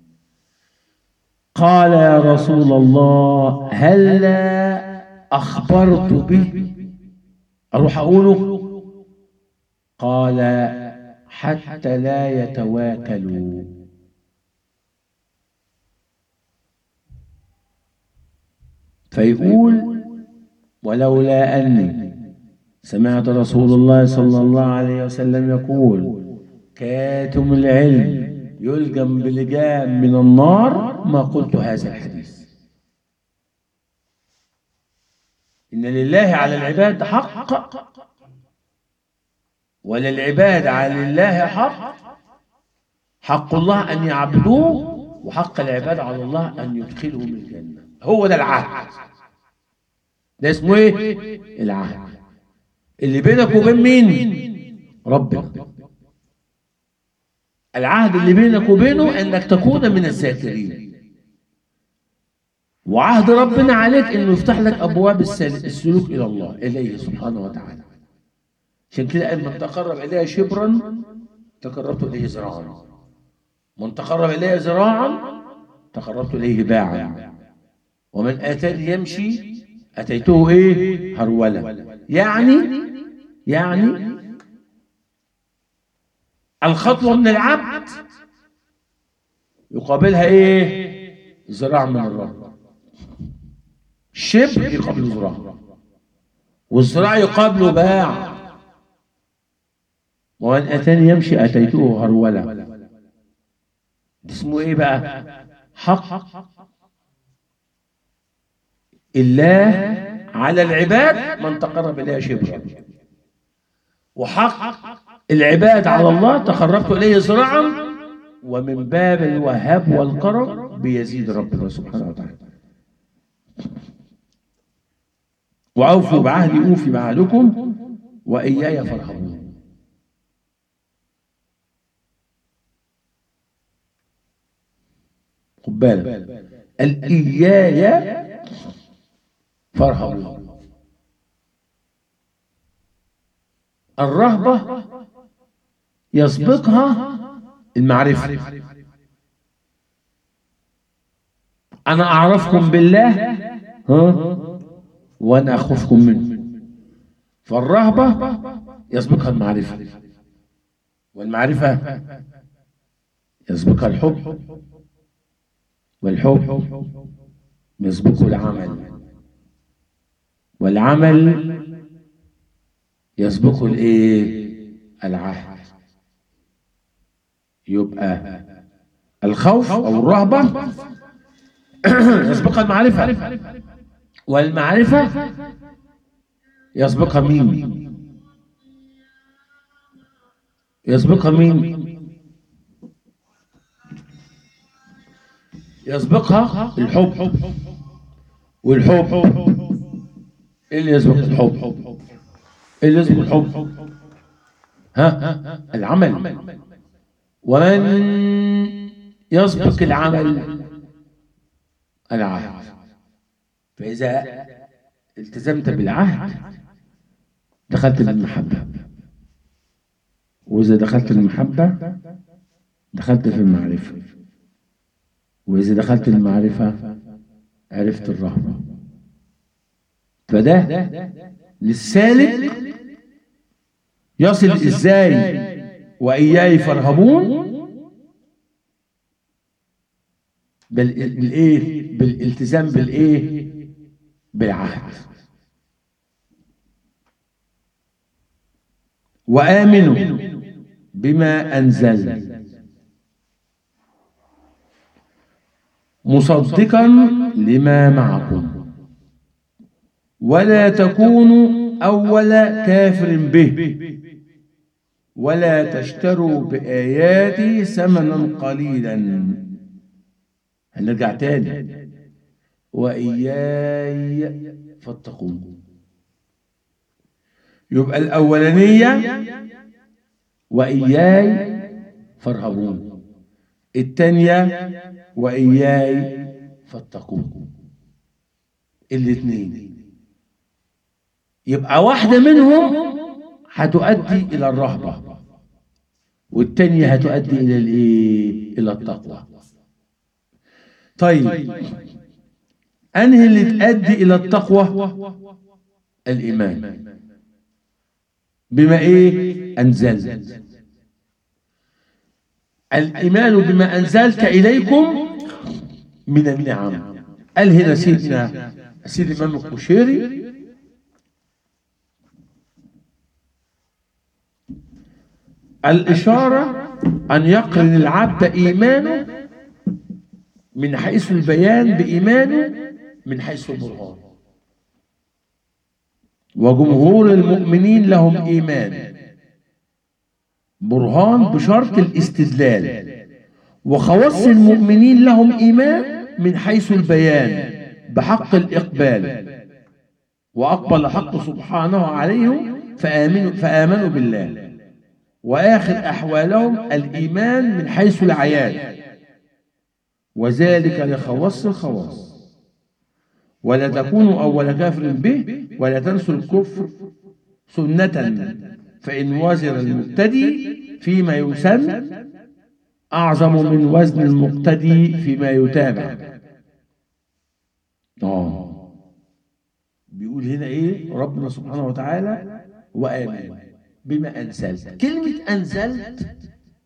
قال يا رسول الله هلا أخبرت به أروح أقوله قال حتى لا يتواكلوا فيقول ولولا أني سمعت رسول الله صلى الله عليه وسلم يقول كاتم العلم يلجم بلجام من النار ما قلت هذا الحديث إن لله على العباد حق وللعباد على الله حق حق الله أن يعبدوه وحق العباد على الله أن يدخلهم الجنة هو ده العهد ده اسمه ايه العهد اللي بينك وبين مين ربنا العهد اللي بينك وبينه انك تكون من الذاكرين وعهد ربنا عليك انه يفتح لك ابواب السلوك الى الله اليه سبحانه وتعالى عشان كده قال من تقرب الي شبرا تقربت اليه ذراعا من تقرب الي ذراعا تقربت اليه باعا ومن اتاني يمشي اتيته ايه هرولا يعني يعني الخطوة من العبد يقابلها ايه ذراع من الرب شبر يقابل ذراع والذراع يقابله باع وان اتاني يمشي اتيته هرولا ده اسمه ايه بقى حق الله على العباد من تقرب اليه شبرا وحق العباد على الله تقربت اليه ذراعا ومن باب الوهاب والكرم بيزيد ربنا سبحانه وتعالى وأوفوا بعهدي أوفي بعهدكم وإياي فارهبون خد بالك قال إياي فارهبون الرهبة يسبقها المعرفة أنا أعرفكم بالله ها وأنا أخوفكم منه فالرهبة يسبقها المعرفة والمعرفة يسبقها الحب والحب يسبقه العمل والعمل يسبقه الايه العهد يبقى الخوف او الرهبه يسبقها المعرفه والمعرفه يسبقها مين يسبقها مين يسبقها الحب والحب ايه اللي يسبق الحب ايه اللي يسبق الحب ها العمل ومن يسبق العمل العهد فإذا التزمت بالعهد دخلت بالمحبة وإذا دخلت المحبة دخلت في المعرفة وإذا دخلت المعرفة عرفت الرهبة فده للسالك يصل ازاي واياي فارهبون بال- بالايه بالالتزام بالايه بالعهد وامنوا بما انزل مصدقا لما معكم ولا تكونوا اول كافر به ولا تشتروا بآياتي ثمنا قليلا هنرجع تاني وإياي فاتقون يبقى الأولانية وإياي فارهبون التانية وإياي فاتقون الاثنين يبقى واحدة منهم هتؤدي إلى الرهبة والتانية هتؤدي إلى الإيه؟ إلى التقوى طيب أنهي اللي تؤدي إلى التقوى الإيمان بما إيه أنزلت الإيمان بما أنزلت إليكم من النعم قال هنا سيدنا سيد الإمام القشيري الإشارة أن يقرن العبد إيمانه من حيث البيان بإيمانه من حيث البرهان وجمهور المؤمنين لهم إيمان برهان بشرط الاستدلال وخواص المؤمنين لهم إيمان من حيث البيان بحق الإقبال وأقبل حق سبحانه عليهم فآمنوا, فآمنوا بالله وآخر أحوالهم الإيمان من حيث العيان وذلك لخواص الخواص ولا تكونوا أول كافر به ولا تنسوا الكفر سنة فإن وزن المبتدي فيما يسن أعظم من وزن المقتدي فيما يتابع آه بيقول هنا إيه ربنا سبحانه وتعالى وآمن بما أنزلت كلمة أنزلت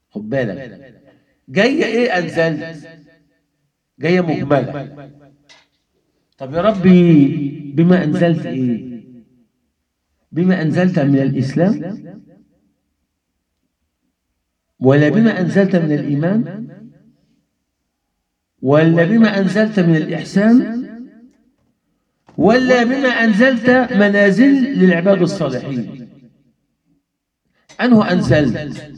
خد بالك جايه ايه انزلت جايه مجمله طب يا ربي بما انزلت ايه بما انزلت من الاسلام ولا بما انزلت من الايمان ولا بما انزلت من الاحسان ولا بما انزلت منازل للعباد الصالحين انه انزلت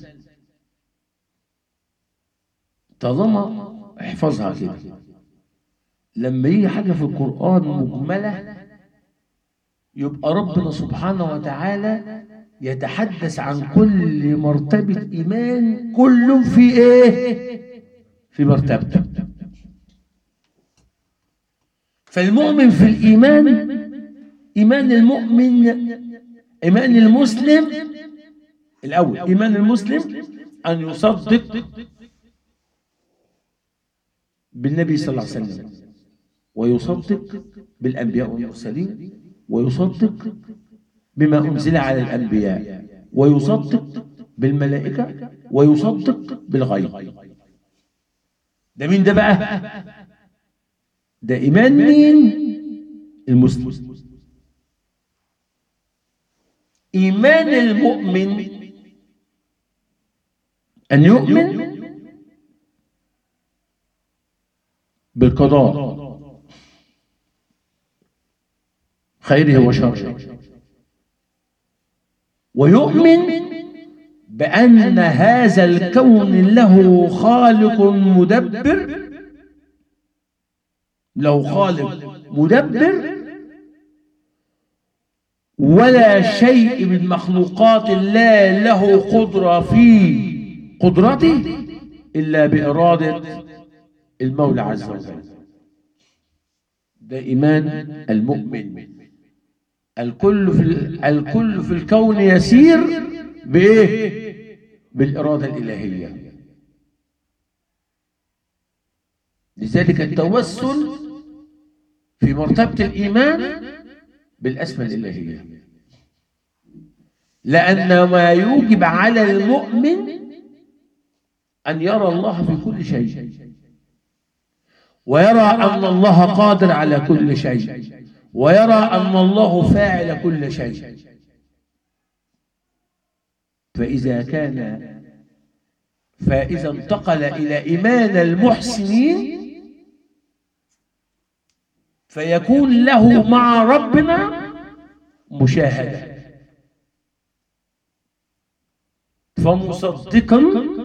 طالما احفظها كده لما يجي حاجه في القران مجمله يبقى ربنا سبحانه وتعالى يتحدث عن كل مرتبه ايمان كل في ايه في مرتبته فالمؤمن في الإيمان إيمان المؤمن إيمان المسلم الأول إيمان المسلم أن يصدق بالنبي صلى الله عليه وسلم ويصدق بالأنبياء والمرسلين ويصدق بما أنزل على الأنبياء ويصدق بالملائكة ويصدق بالغيب ده مين ده بقى؟ ده إيمان مين؟ المسلم إيمان المؤمن أن يؤمن بالقضاء خيره وشره ويؤمن بأن هذا الكون له خالق مدبر له خالق مدبر ولا شيء من مخلوقات الله له قدرة في قدرته إلا بإرادة المولى عز وجل ده إيمان المؤمن الكل في الكل في الكون يسير بإيه؟ بالإرادة الإلهية لذلك التوسل في مرتبة الإيمان بالأسماء الإلهية لأن ما يوجب على المؤمن أن يرى الله في كل شيء ويرى أن الله قادر على كل شيء ويرى أن الله فاعل كل شيء فإذا كان فإذا انتقل إلى إيمان المحسنين فيكون له مع ربنا مشاهدة فمصدقا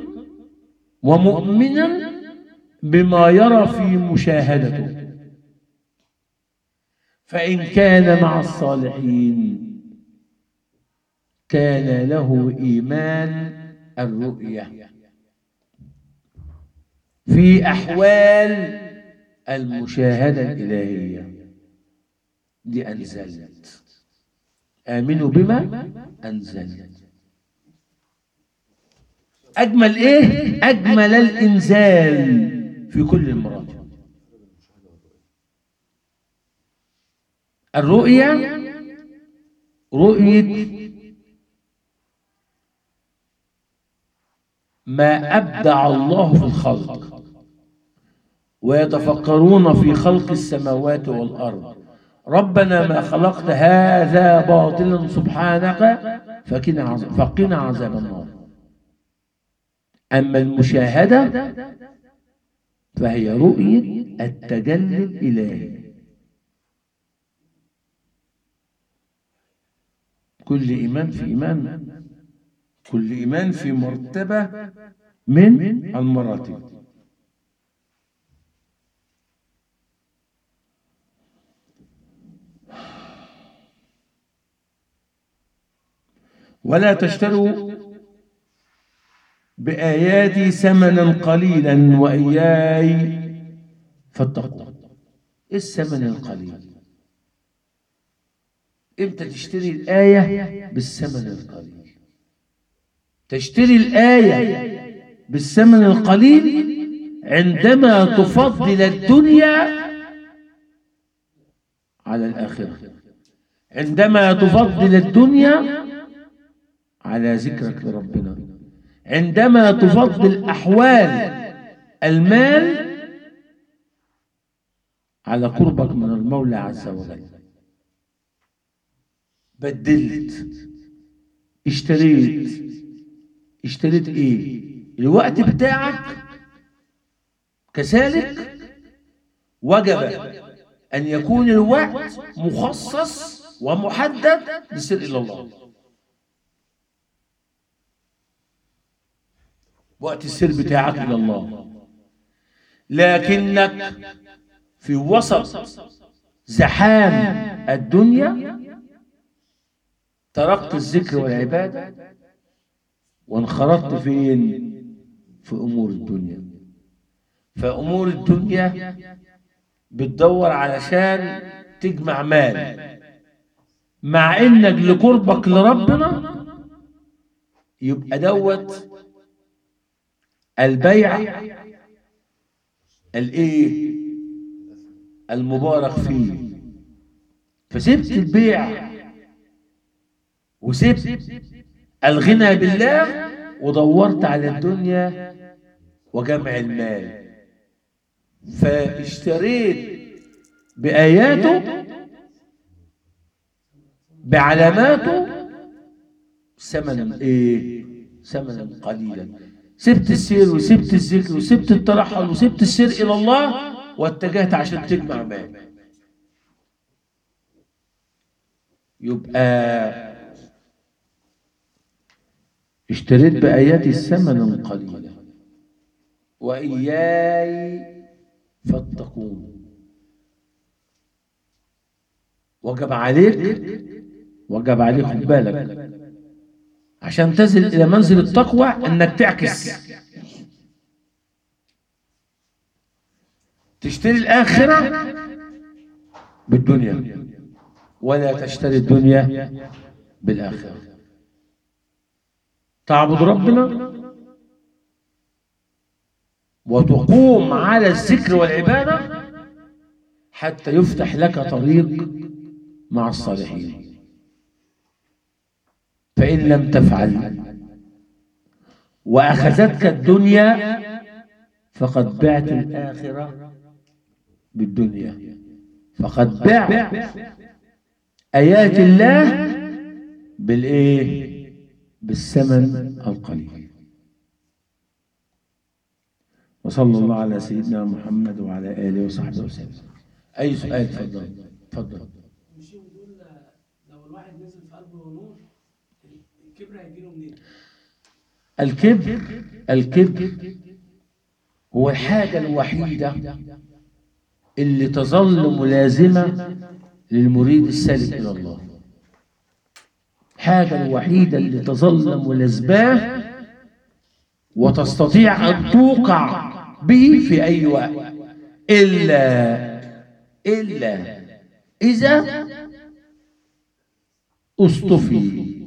ومؤمنا بما يرى في مشاهدته فإن كان مع الصالحين كان له إيمان الرؤية في أحوال المشاهدة الإلهية دي أنزلت آمنوا بما أنزلت أجمل إيه؟ أجمل الإنزال في كل المراجع الرؤية رؤية ما أبدع الله في الخلق ويتفكرون في خلق السماوات والأرض ربنا ما خلقت هذا باطلا سبحانك فقنا عذاب, فقنا عذاب النار أما المشاهدة فهي رؤية التجلي الإلهي كل إيمان في إيمان كل إيمان في مرتبة من المراتب ولا تشتروا بآياتي ثمنا قليلا وإياي فاتقون إيه الثمن القليل امتى تشتري الآية بالثمن القليل تشتري الآية بالثمن القليل عندما تفضل الدنيا على الآخرة عندما تفضل الدنيا على ذكرك لربنا عندما تفضل أحوال المال على قربك من المولى عز وجل بدلت اشتريت اشتريت ايه الوقت بتاعك كذلك وجب ان يكون الوقت مخصص ومحدد للسير الى الله وقت السير بتاعك الى الله لكنك في وسط زحام الدنيا تركت الذكر والعبادة وانخرطت فين في أمور الدنيا فأمور الدنيا بتدور علشان تجمع مال مع انك لقربك لربنا يبقى دوت البيع الايه المبارك فيه فسبت البيع وسبت الغنى بالله ودورت على الدنيا وجمع المال فاشتريت بآياته بعلاماته ثمنا ايه ثمنا قليلا سبت السير وسبت الذكر وسبت الترحل وسبت السير الى الله واتجهت عشان تجمع مال يبقى اشتريت بآياتي ثمنا قليلا وإياي فاتقون وجب عليك وجب عليك خد بالك عشان تصل إلى منزل التقوى إنك تعكس تشتري الآخرة بالدنيا ولا تشتري الدنيا بالآخرة تعبد ربنا وتقوم على الذكر والعبادة حتى يفتح لك طريق مع الصالحين فإن لم تفعل وأخذتك الدنيا فقد بعت الآخرة بالدنيا فقد بعت آيات الله بالإيه؟ بالثمن القليل وصلى الله على سيدنا محمد وعلى آله وصحبه وسلم أي سؤال تفضل تفضل مش بيقول لو الواحد نزل في قلبه نور الكبر هيجيله منين؟ الكبر الكبر هو الحاجة الوحيدة اللي تظل ملازمة للمريد السالك إلى الله الحاجة الوحيدة اللي تظل ملازماه وتستطيع أن توقع به في أي وقت إلا إلا إذا اصطفي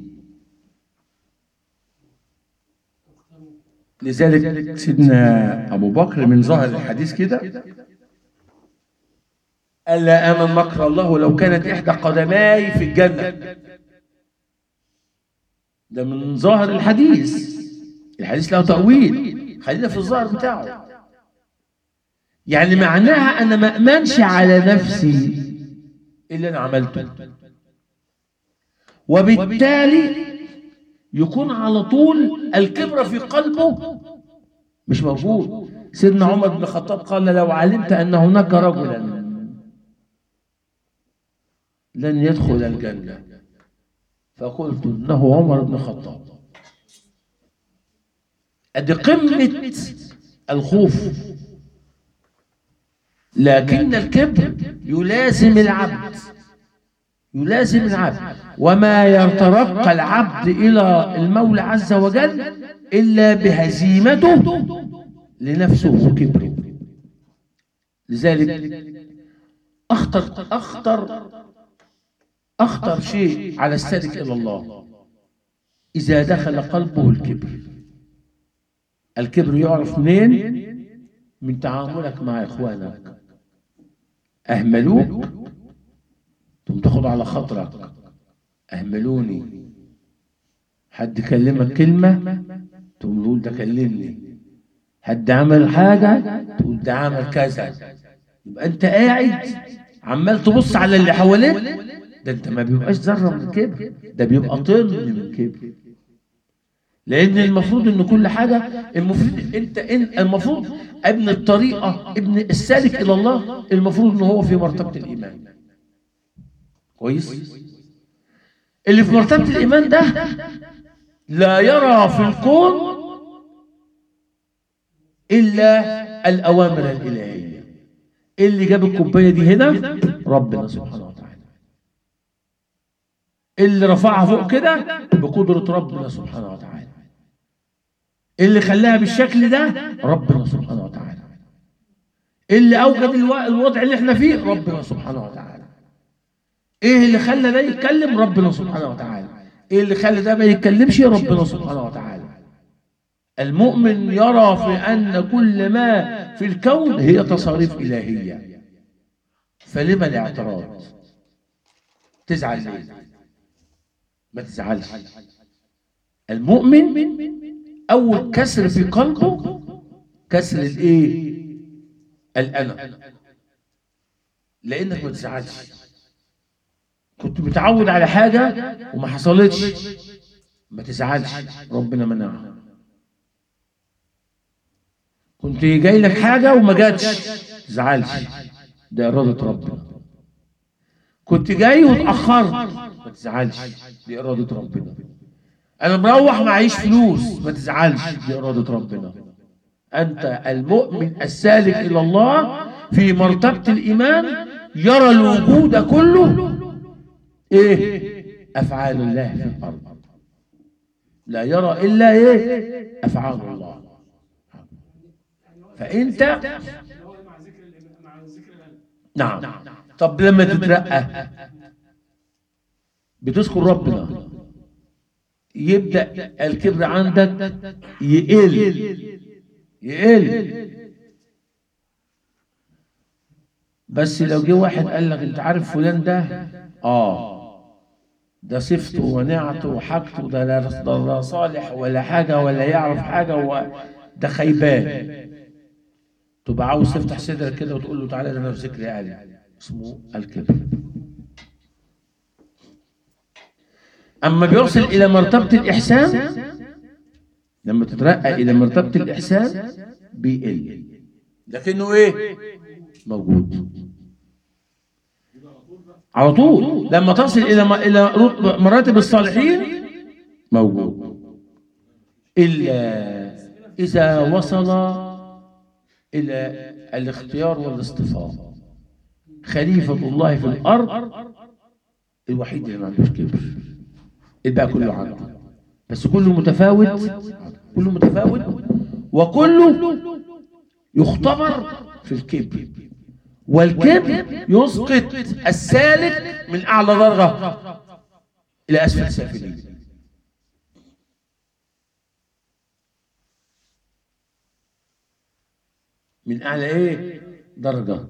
لذلك سيدنا أبو بكر من ظاهر الحديث كده ألا آمن مكر الله لو كانت إحدى قدماي في الجنة ده من ظاهر الحديث الحديث له تأويل خلينا في الظاهر بتاعه يعني معناها أنا ما أمنش على نفسي اللي أنا عملته وبالتالي يكون على طول الكبر في قلبه مش موجود سيدنا عمر بن الخطاب قال لو علمت أن هناك رجلا لن يدخل الجنة فقلت إنه عمر بن الخطاب أدي قمة الخوف لكن الكبر يلازم العبد يلازم العبد وما يترقى العبد إلى المولى عز وجل إلا بهزيمته لنفسه وكبره لذلك أخطر أخطر أخطر شيء على السالك إلى الله إذا دخل قلبه الكبر الكبر يعرف منين من تعاملك مع إخوانك أهملوك ثم تاخد على خاطرك أهملوني حد كلمك كلمة تقوم يقول ده كلمني حد عمل حاجة تقول ده عمل كذا يبقى انت قاعد عمال تبص على اللي حواليك ده انت ما بيبقاش ذرة من كبر ده بيبقى طن من كبر لان المفروض ان كل حاجة المفروض انت إن المفروض ابن الطريقة ابن السالك الى الله المفروض ان هو في مرتبة الايمان كويس اللي في مرتبة الايمان ده لا يرى في الكون إلا الأوامر الإلهية اللي جاب الكوباية دي هنا ربنا سبحانه وتعالى اللي رفعها فوق كده بقدرة ربنا سبحانه وتعالى اللي خلاها بالشكل ده ربنا سبحانه وتعالى اللي أوجد الو- الوضع اللي احنا فيه ربنا سبحانه وتعالى ايه اللي خلى ده يتكلم ربنا سبحانه وتعالى ايه اللي خلى ده ما يتكلمش ربنا سبحانه وتعالى المؤمن يرى في أن كل ما في الكون هي تصاريف إلهية فلما الاعتراض تزعل ليه ما تزعلش المؤمن أول كسر في قلبه كسر الإيه الأنا لأنك ما تزعلش كنت متعود على حاجة وما حصلتش ما تزعلش ربنا منعها كنت جاي لك حاجة وما جاتش تزعلش ده إرادة ربنا كنت جاي واتأخرت ما تزعلش دي إرادة ربنا أنا مروح معيش فلوس ما تزعلش دي إرادة ربنا أنت المؤمن السالك إلى الله في مرتبة الإيمان يرى الوجود كله إيه أفعال الله في الأرض لا يرى إلا إيه أفعال الله فأنت اللي هو مع ذكر الإيمان- مع ذكر القلب نعم طب لما تترقى بتذكر ربنا يبدأ الكبر عندك يقل يقل بس لو جه واحد قال لك انت عارف فلان ده اه ده صفته ونعته وحاجته ده لا ده لا صالح ولا حاجه ولا يعرف حاجه و ده خيبان تبقى عاوز تفتح صدرك كده وتقول له تعالى ده انا في ذكر عالي اسمه الكبر اما بيوصل الى مرتبه الاحسان لما تترقى الى مرتبه الاحسان بيقل لكنه ايه موجود على طول لما تصل الى م- الى رتب- مراتب الصالحين موجود الا اذا وصل الى الاختيار والاصطفاء خليفه الله في الارض الوحيد اللي ما عندوش كبر الباقي كله عنده بس كله متفاوت كله متفاوت وكله يختبر في الكبر والكبر يسقط السالك من اعلى درجه الى اسفل السافلين من اعلى ايه درجه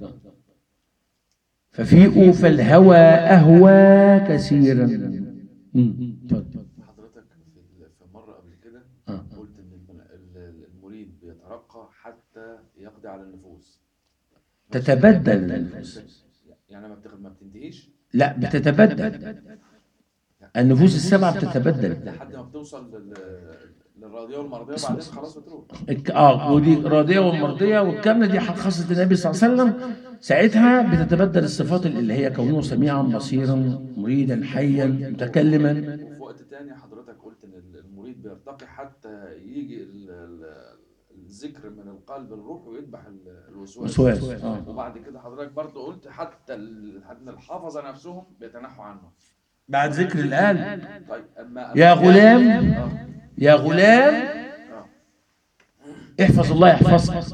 ففيئوا فالهوى اهوى كثيرا مم. اتفضل. حضرتك في ال- في مرة قبل كده آه. قلت إن الم- ال- المريد بيترقى حتى يقضي على النفوس تتبدل النفوس يعني ما بتغ- ما بتنتهيش لا بتتبدل النفوس السبعه بتتبدل لحد ما بتوصل لل- للراضية والمرضية وبعدين خلاص بتروح الك- اه ودي راضيه والمرضيه والكامله دي خاصه النبي صلى الله عليه وسلم ساعتها بتتبدل الصفات اللي هي كونه سميعا بصيرا مريدا حيا متكلما وفي وقت تاني حضرتك قلت إن ال- المريد بيرتقي حتى يجي ال- ال- الذكر من القلب الروح ويذبح ال- الوسواس وسواس اه وبعد كده حضرتك برضه قلت حتى ال- حتى الحفظة نفسهم بيتنحوا عنه بعد ذكر القلب طيب أما يا غلام آه. يا غلام آه. احفظ الله يحفظك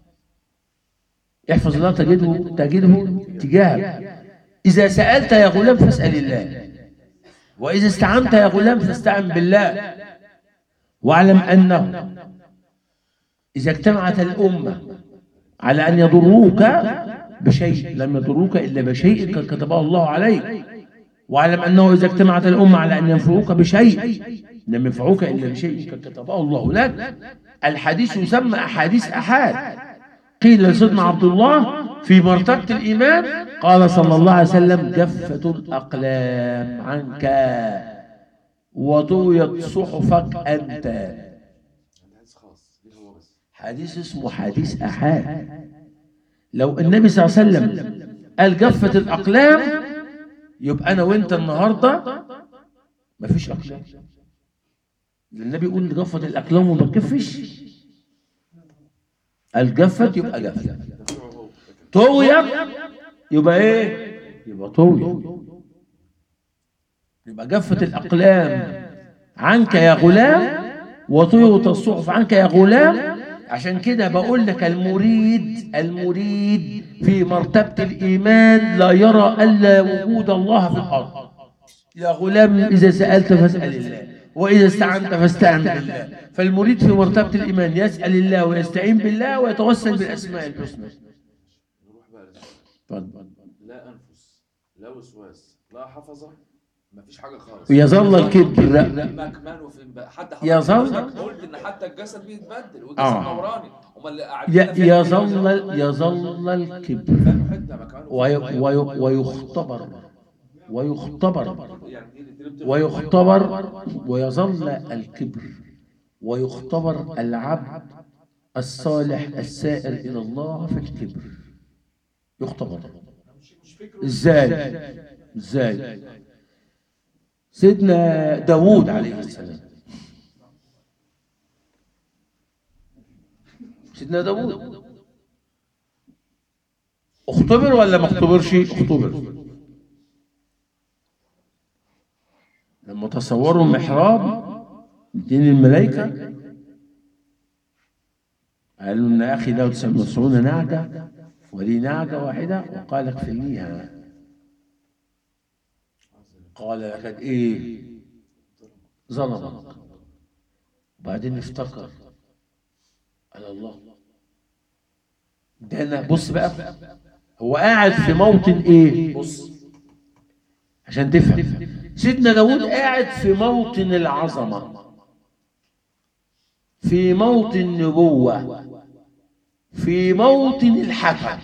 احفظ الله تجده تجده تجاهك إذا سألت يا غلام فاسأل الله وإذا استعنت يا غلام فاستعن بالله واعلم أنه إذا اجتمعت الأمة على أن يضروك بشيء لم يضروك إلا بشيء قد كتبه الله عليك واعلم أنه إذا اجتمعت الأمة على أن ينفعوك بشيء لم ينفعوك الا بشيء قد كتبه الله لك الحديث يسمى احاديث احاد قيل لسيدنا عبد الله في مرتبه الايمان قال صلى الله عليه وسلم جفت الاقلام عنك وطويت صحفك انت حديث خاص ليه هو بس حديث اسمه حديث احاد لو النبي صلى الله عليه وسلم قال جفت الاقلام يبقى انا وانت النهارده مفيش اقلام النبي يقول جفت الاقلام وما تكفش قال جفت يبقى جفت ده فيه هو لكن طويت يبقى ايه يبقى طويت يبقى جفت الاقلام عنك يا غلام وطويت الصحف عنك يا غلام عشان كده بقول لك المريد المريد في مرتبة الإيمان لا يرى ألا وجود الله في الأرض يا غلام إذا سألت فاسأل الله وإذا استعنت فاستعن بالله فالمريد في مرتبة الإيمان يسأل الله ويستعين بالله ويتوسل بالأسماء الحسنى نروح بقى للسؤال. اتفضل لا انفس لا وسواس لا حفظه مفيش حاجه خالص يظل الكبر مكمان وفي بقى حتى يظل- حضرتك قلت ان حتى الجسد بيتبدل والجسد آه. نوراني امال اللي قاعدين ي- فيها يظل يظل الكبر فاهم حته مكان وي وي ويختبر ويختبر يعني دي دي اللي بتفرق. ويختبر ويظل الكبر ويختبر العبد الصالح السائر إلى الله في الكبر يختبر ازاي ازاي سيدنا داوود عليه السلام سيدنا داوود اختبر ولا ما اختبرش اختبر لما تصوروا المحراب دين الملائكة قالوا ان اخي داود سمعون نعجة ولي نعجة واحدة وقال اكفلنيها قال لقد ايه ظلمك وبعدين افتكر على الله ده انا بص بقى هو قاعد في موطن ايه بص عشان تفهم سيدنا داود قاعد في موطن العظمة في موطن النبوة في موطن الحكم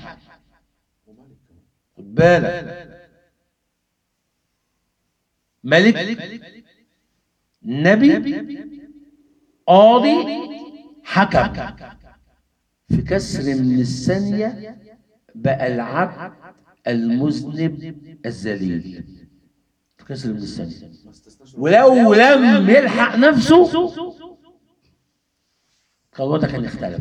خد بالك ملك نبي قاضي حكم في كسر من الثانية بقى العبد المذنب الذليل في كسر من الثانية ما استثناش ولو لم يلحق نفسه قوته كان اختلف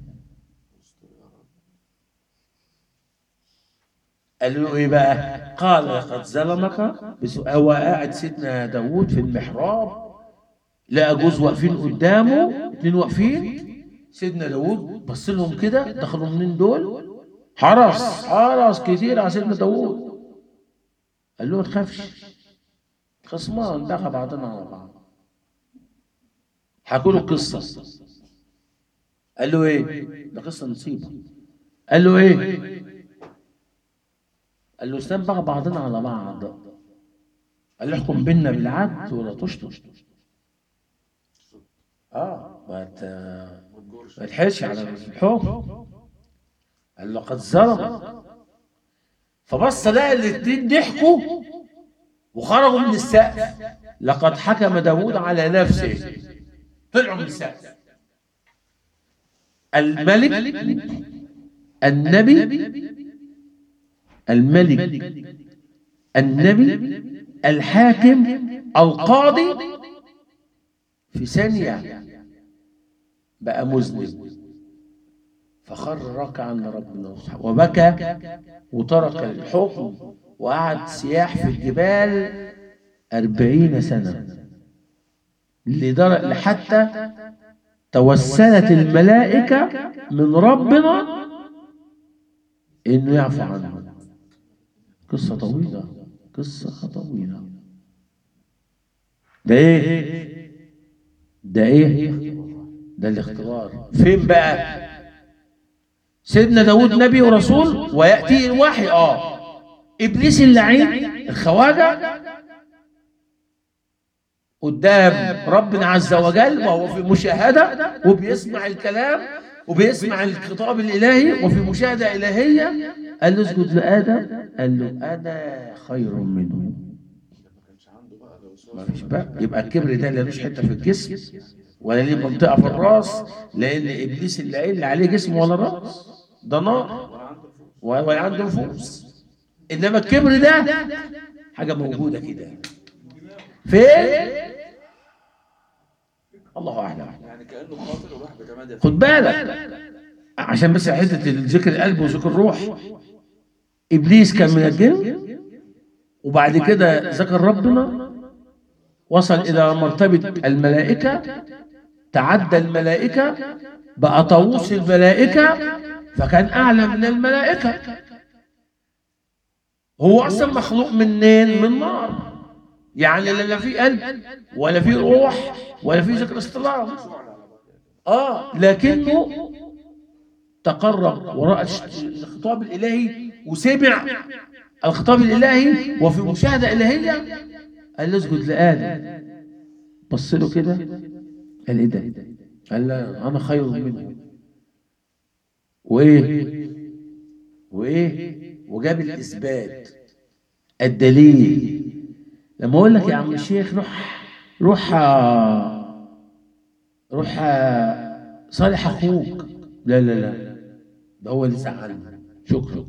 قال له ايه بقى قال لقد ظلمك بس هو قاعد سيدنا داوود في المحراب لقى جوز واقفين قدامه اتنين واقفين سيدنا داوود بص لهم كده دخلوا منين دول حرس حرس كتير على سيدنا داوود قال له ما تخافش خصمان دخل بعضنا على بعض حكوا له قصه قال له ايه ده قصه نصيبه قال له ايه قال له استنى بقى بعضنا على بعض قال له احكم بينا بالعدل ولا تشطط اه ما ت- ما تجورش ما تحيلش على الحكم قال له قد ظلم فبص لقى الاتنين ضحكوا وخرجوا من السقف لقد حكم داود على نفسه طلعوا من السقف الملك النبي الملك النبي الحاكم القاضي في ثانية بقى مذنب فخر ركعا لربنا سبحانه وبكى وترك الحكم وقعد سياح في الجبال أربعين سنة لدر- لحتى توسلت الملائكة من ربنا إنه يعفو عنه قصة طويلة قصة طويلة ده إيه؟ ده إيه؟ ده الاختبار فين بقى؟ سيدنا داود نبي ورسول ويأتي الوحي آه إبليس اللعين الخواجة قدام ربنا عز وجل وهو في مشاهدة وبيسمع الكلام وبيسمع الخطاب الإلهي وفي مشاهدة إلهية قال له اسجد لآدم قال له أنا خير منه ما كانش عنده بقى الوسواس ما فيش بقى يبقى الكبر ده لا لوش حته في الجسم ولا ليه منطقه في الراس لان ابليس اللي قايل لا عليه جسم ولا راس ده نار ولا عنده فلوس ولا عنده نفوس انما الكبر ده حاجه موجوده كده فين الله اعلم يعني كانه قاتل وراح بتمادى خد بالك عشان بس حته ذكر القلب وذكر الروح ابليس كان من الجن وبعد كده ذكر ربنا وصل الى مرتبه الملائكه تعدى الملائكه بقى طاووس الملائكه فكان اعلى من الملائكه هو اصلا مخلوق منين من نار يعني لا في قلب ولا في روح ولا في ذكر اصطلاح اه لكنه تقرب وراء الش- الخطاب الالهي وسمع الخطاب الالهي وفي مشاهده الهيه قال له اسجد لادم بص له كده قال ايه ده؟ قال لا انا خير منه وايه؟ وايه؟ وجاب الاثبات الدليل لما اقول لك يا عم الشيخ روح روح آه، روح آه، صالح اخوك لا لا لا ده هو اللي زعلني شكرا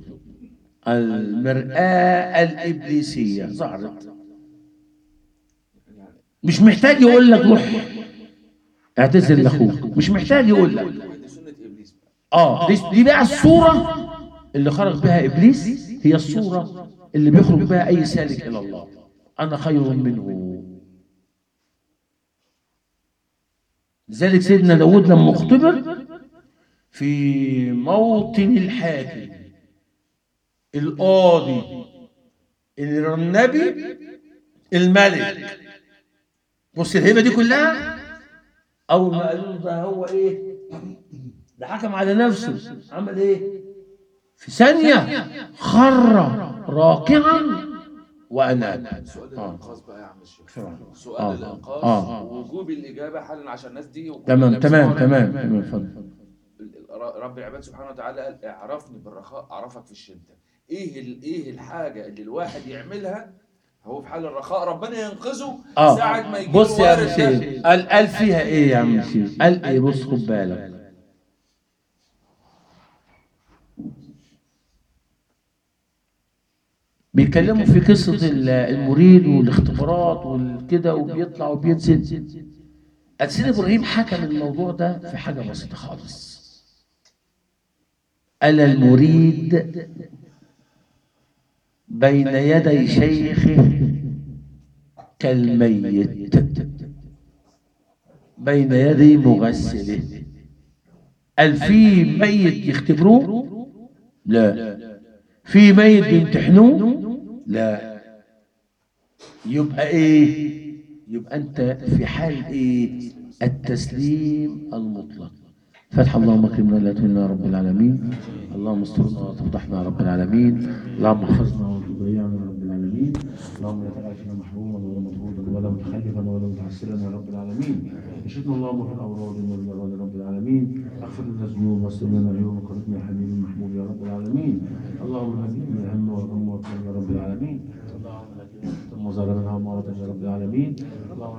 المرآة الإبليسية ظهرت يعني مش محتاج يقول لك روح اعتذر لاخوك مش محتاج يقول لك دي سنه ابليس بقى اه دي, دي بقى الصورة اللي خرج بها إبليس هي الصورة اللي بيخرج بها أي سالك إلى الله أنا خير منه لذلك سيدنا داود لما اختبر في موطن الحاكم القاضي النبي الملك بص الهيبة دي كلها أول ما قالوا له ده هو إيه ده حكم على نفسه عمل ايه في ثانية خر راكعا وأناب سؤال آه. الانقاذ بقى يا عم الشيخ آه. سؤال آه. الانقاذ آه. ووجوب الاجابه حالا عشان الناس دي تمام تمام تمام تمام اتفضل رب العباد سبحانه وتعالى قال اعرفني بالرخاء اعرفك في الشده ايه ال- ايه الحاجه اللي الواحد يعملها هو في حال الرخاء ربنا ينقذه اه ساعه ما يجي بص يا عم الوارد ده. شيخ قال قال فيها ايه يا عم شيخ قال ايه بص خد بالك بيتكلموا في قصة ال- المريد والاختبارات والكده وبيطلع وبينزل سيدنا ابراهيم حكم الموضوع ده في حاجة بسيطة خالص قال المريد بين يدي شيخه كالميت بين يدي مغسله قال في ميت يختبروه لا في ميت بيمتحنوه لا يبقى ايه يبقى انت في حال ايه التسليم المطلق فتح اللهم اكرمنا لا تهنا يا رب العالمين اللهم استرنا وتفضحنا يا رب العالمين اللهم احفظنا وتضيعنا يا رب العالمين اللهم لا تجعل فينا محروما ولا مطرودا ولا متخلفا ولا متعسرا يا رب العالمين اشهدنا اللهم في الاوراد والمرضى يا رب العالمين اغفر لنا الذنوب واستر لنا العيوب وكرمنا يا حبيبي المحبوب يا رب العالمين اللهم نجينا من الهم والغم والكرب يا رب العالمين اللهم نجينا من ظلمنا وموتا يا رب العالمين اللهم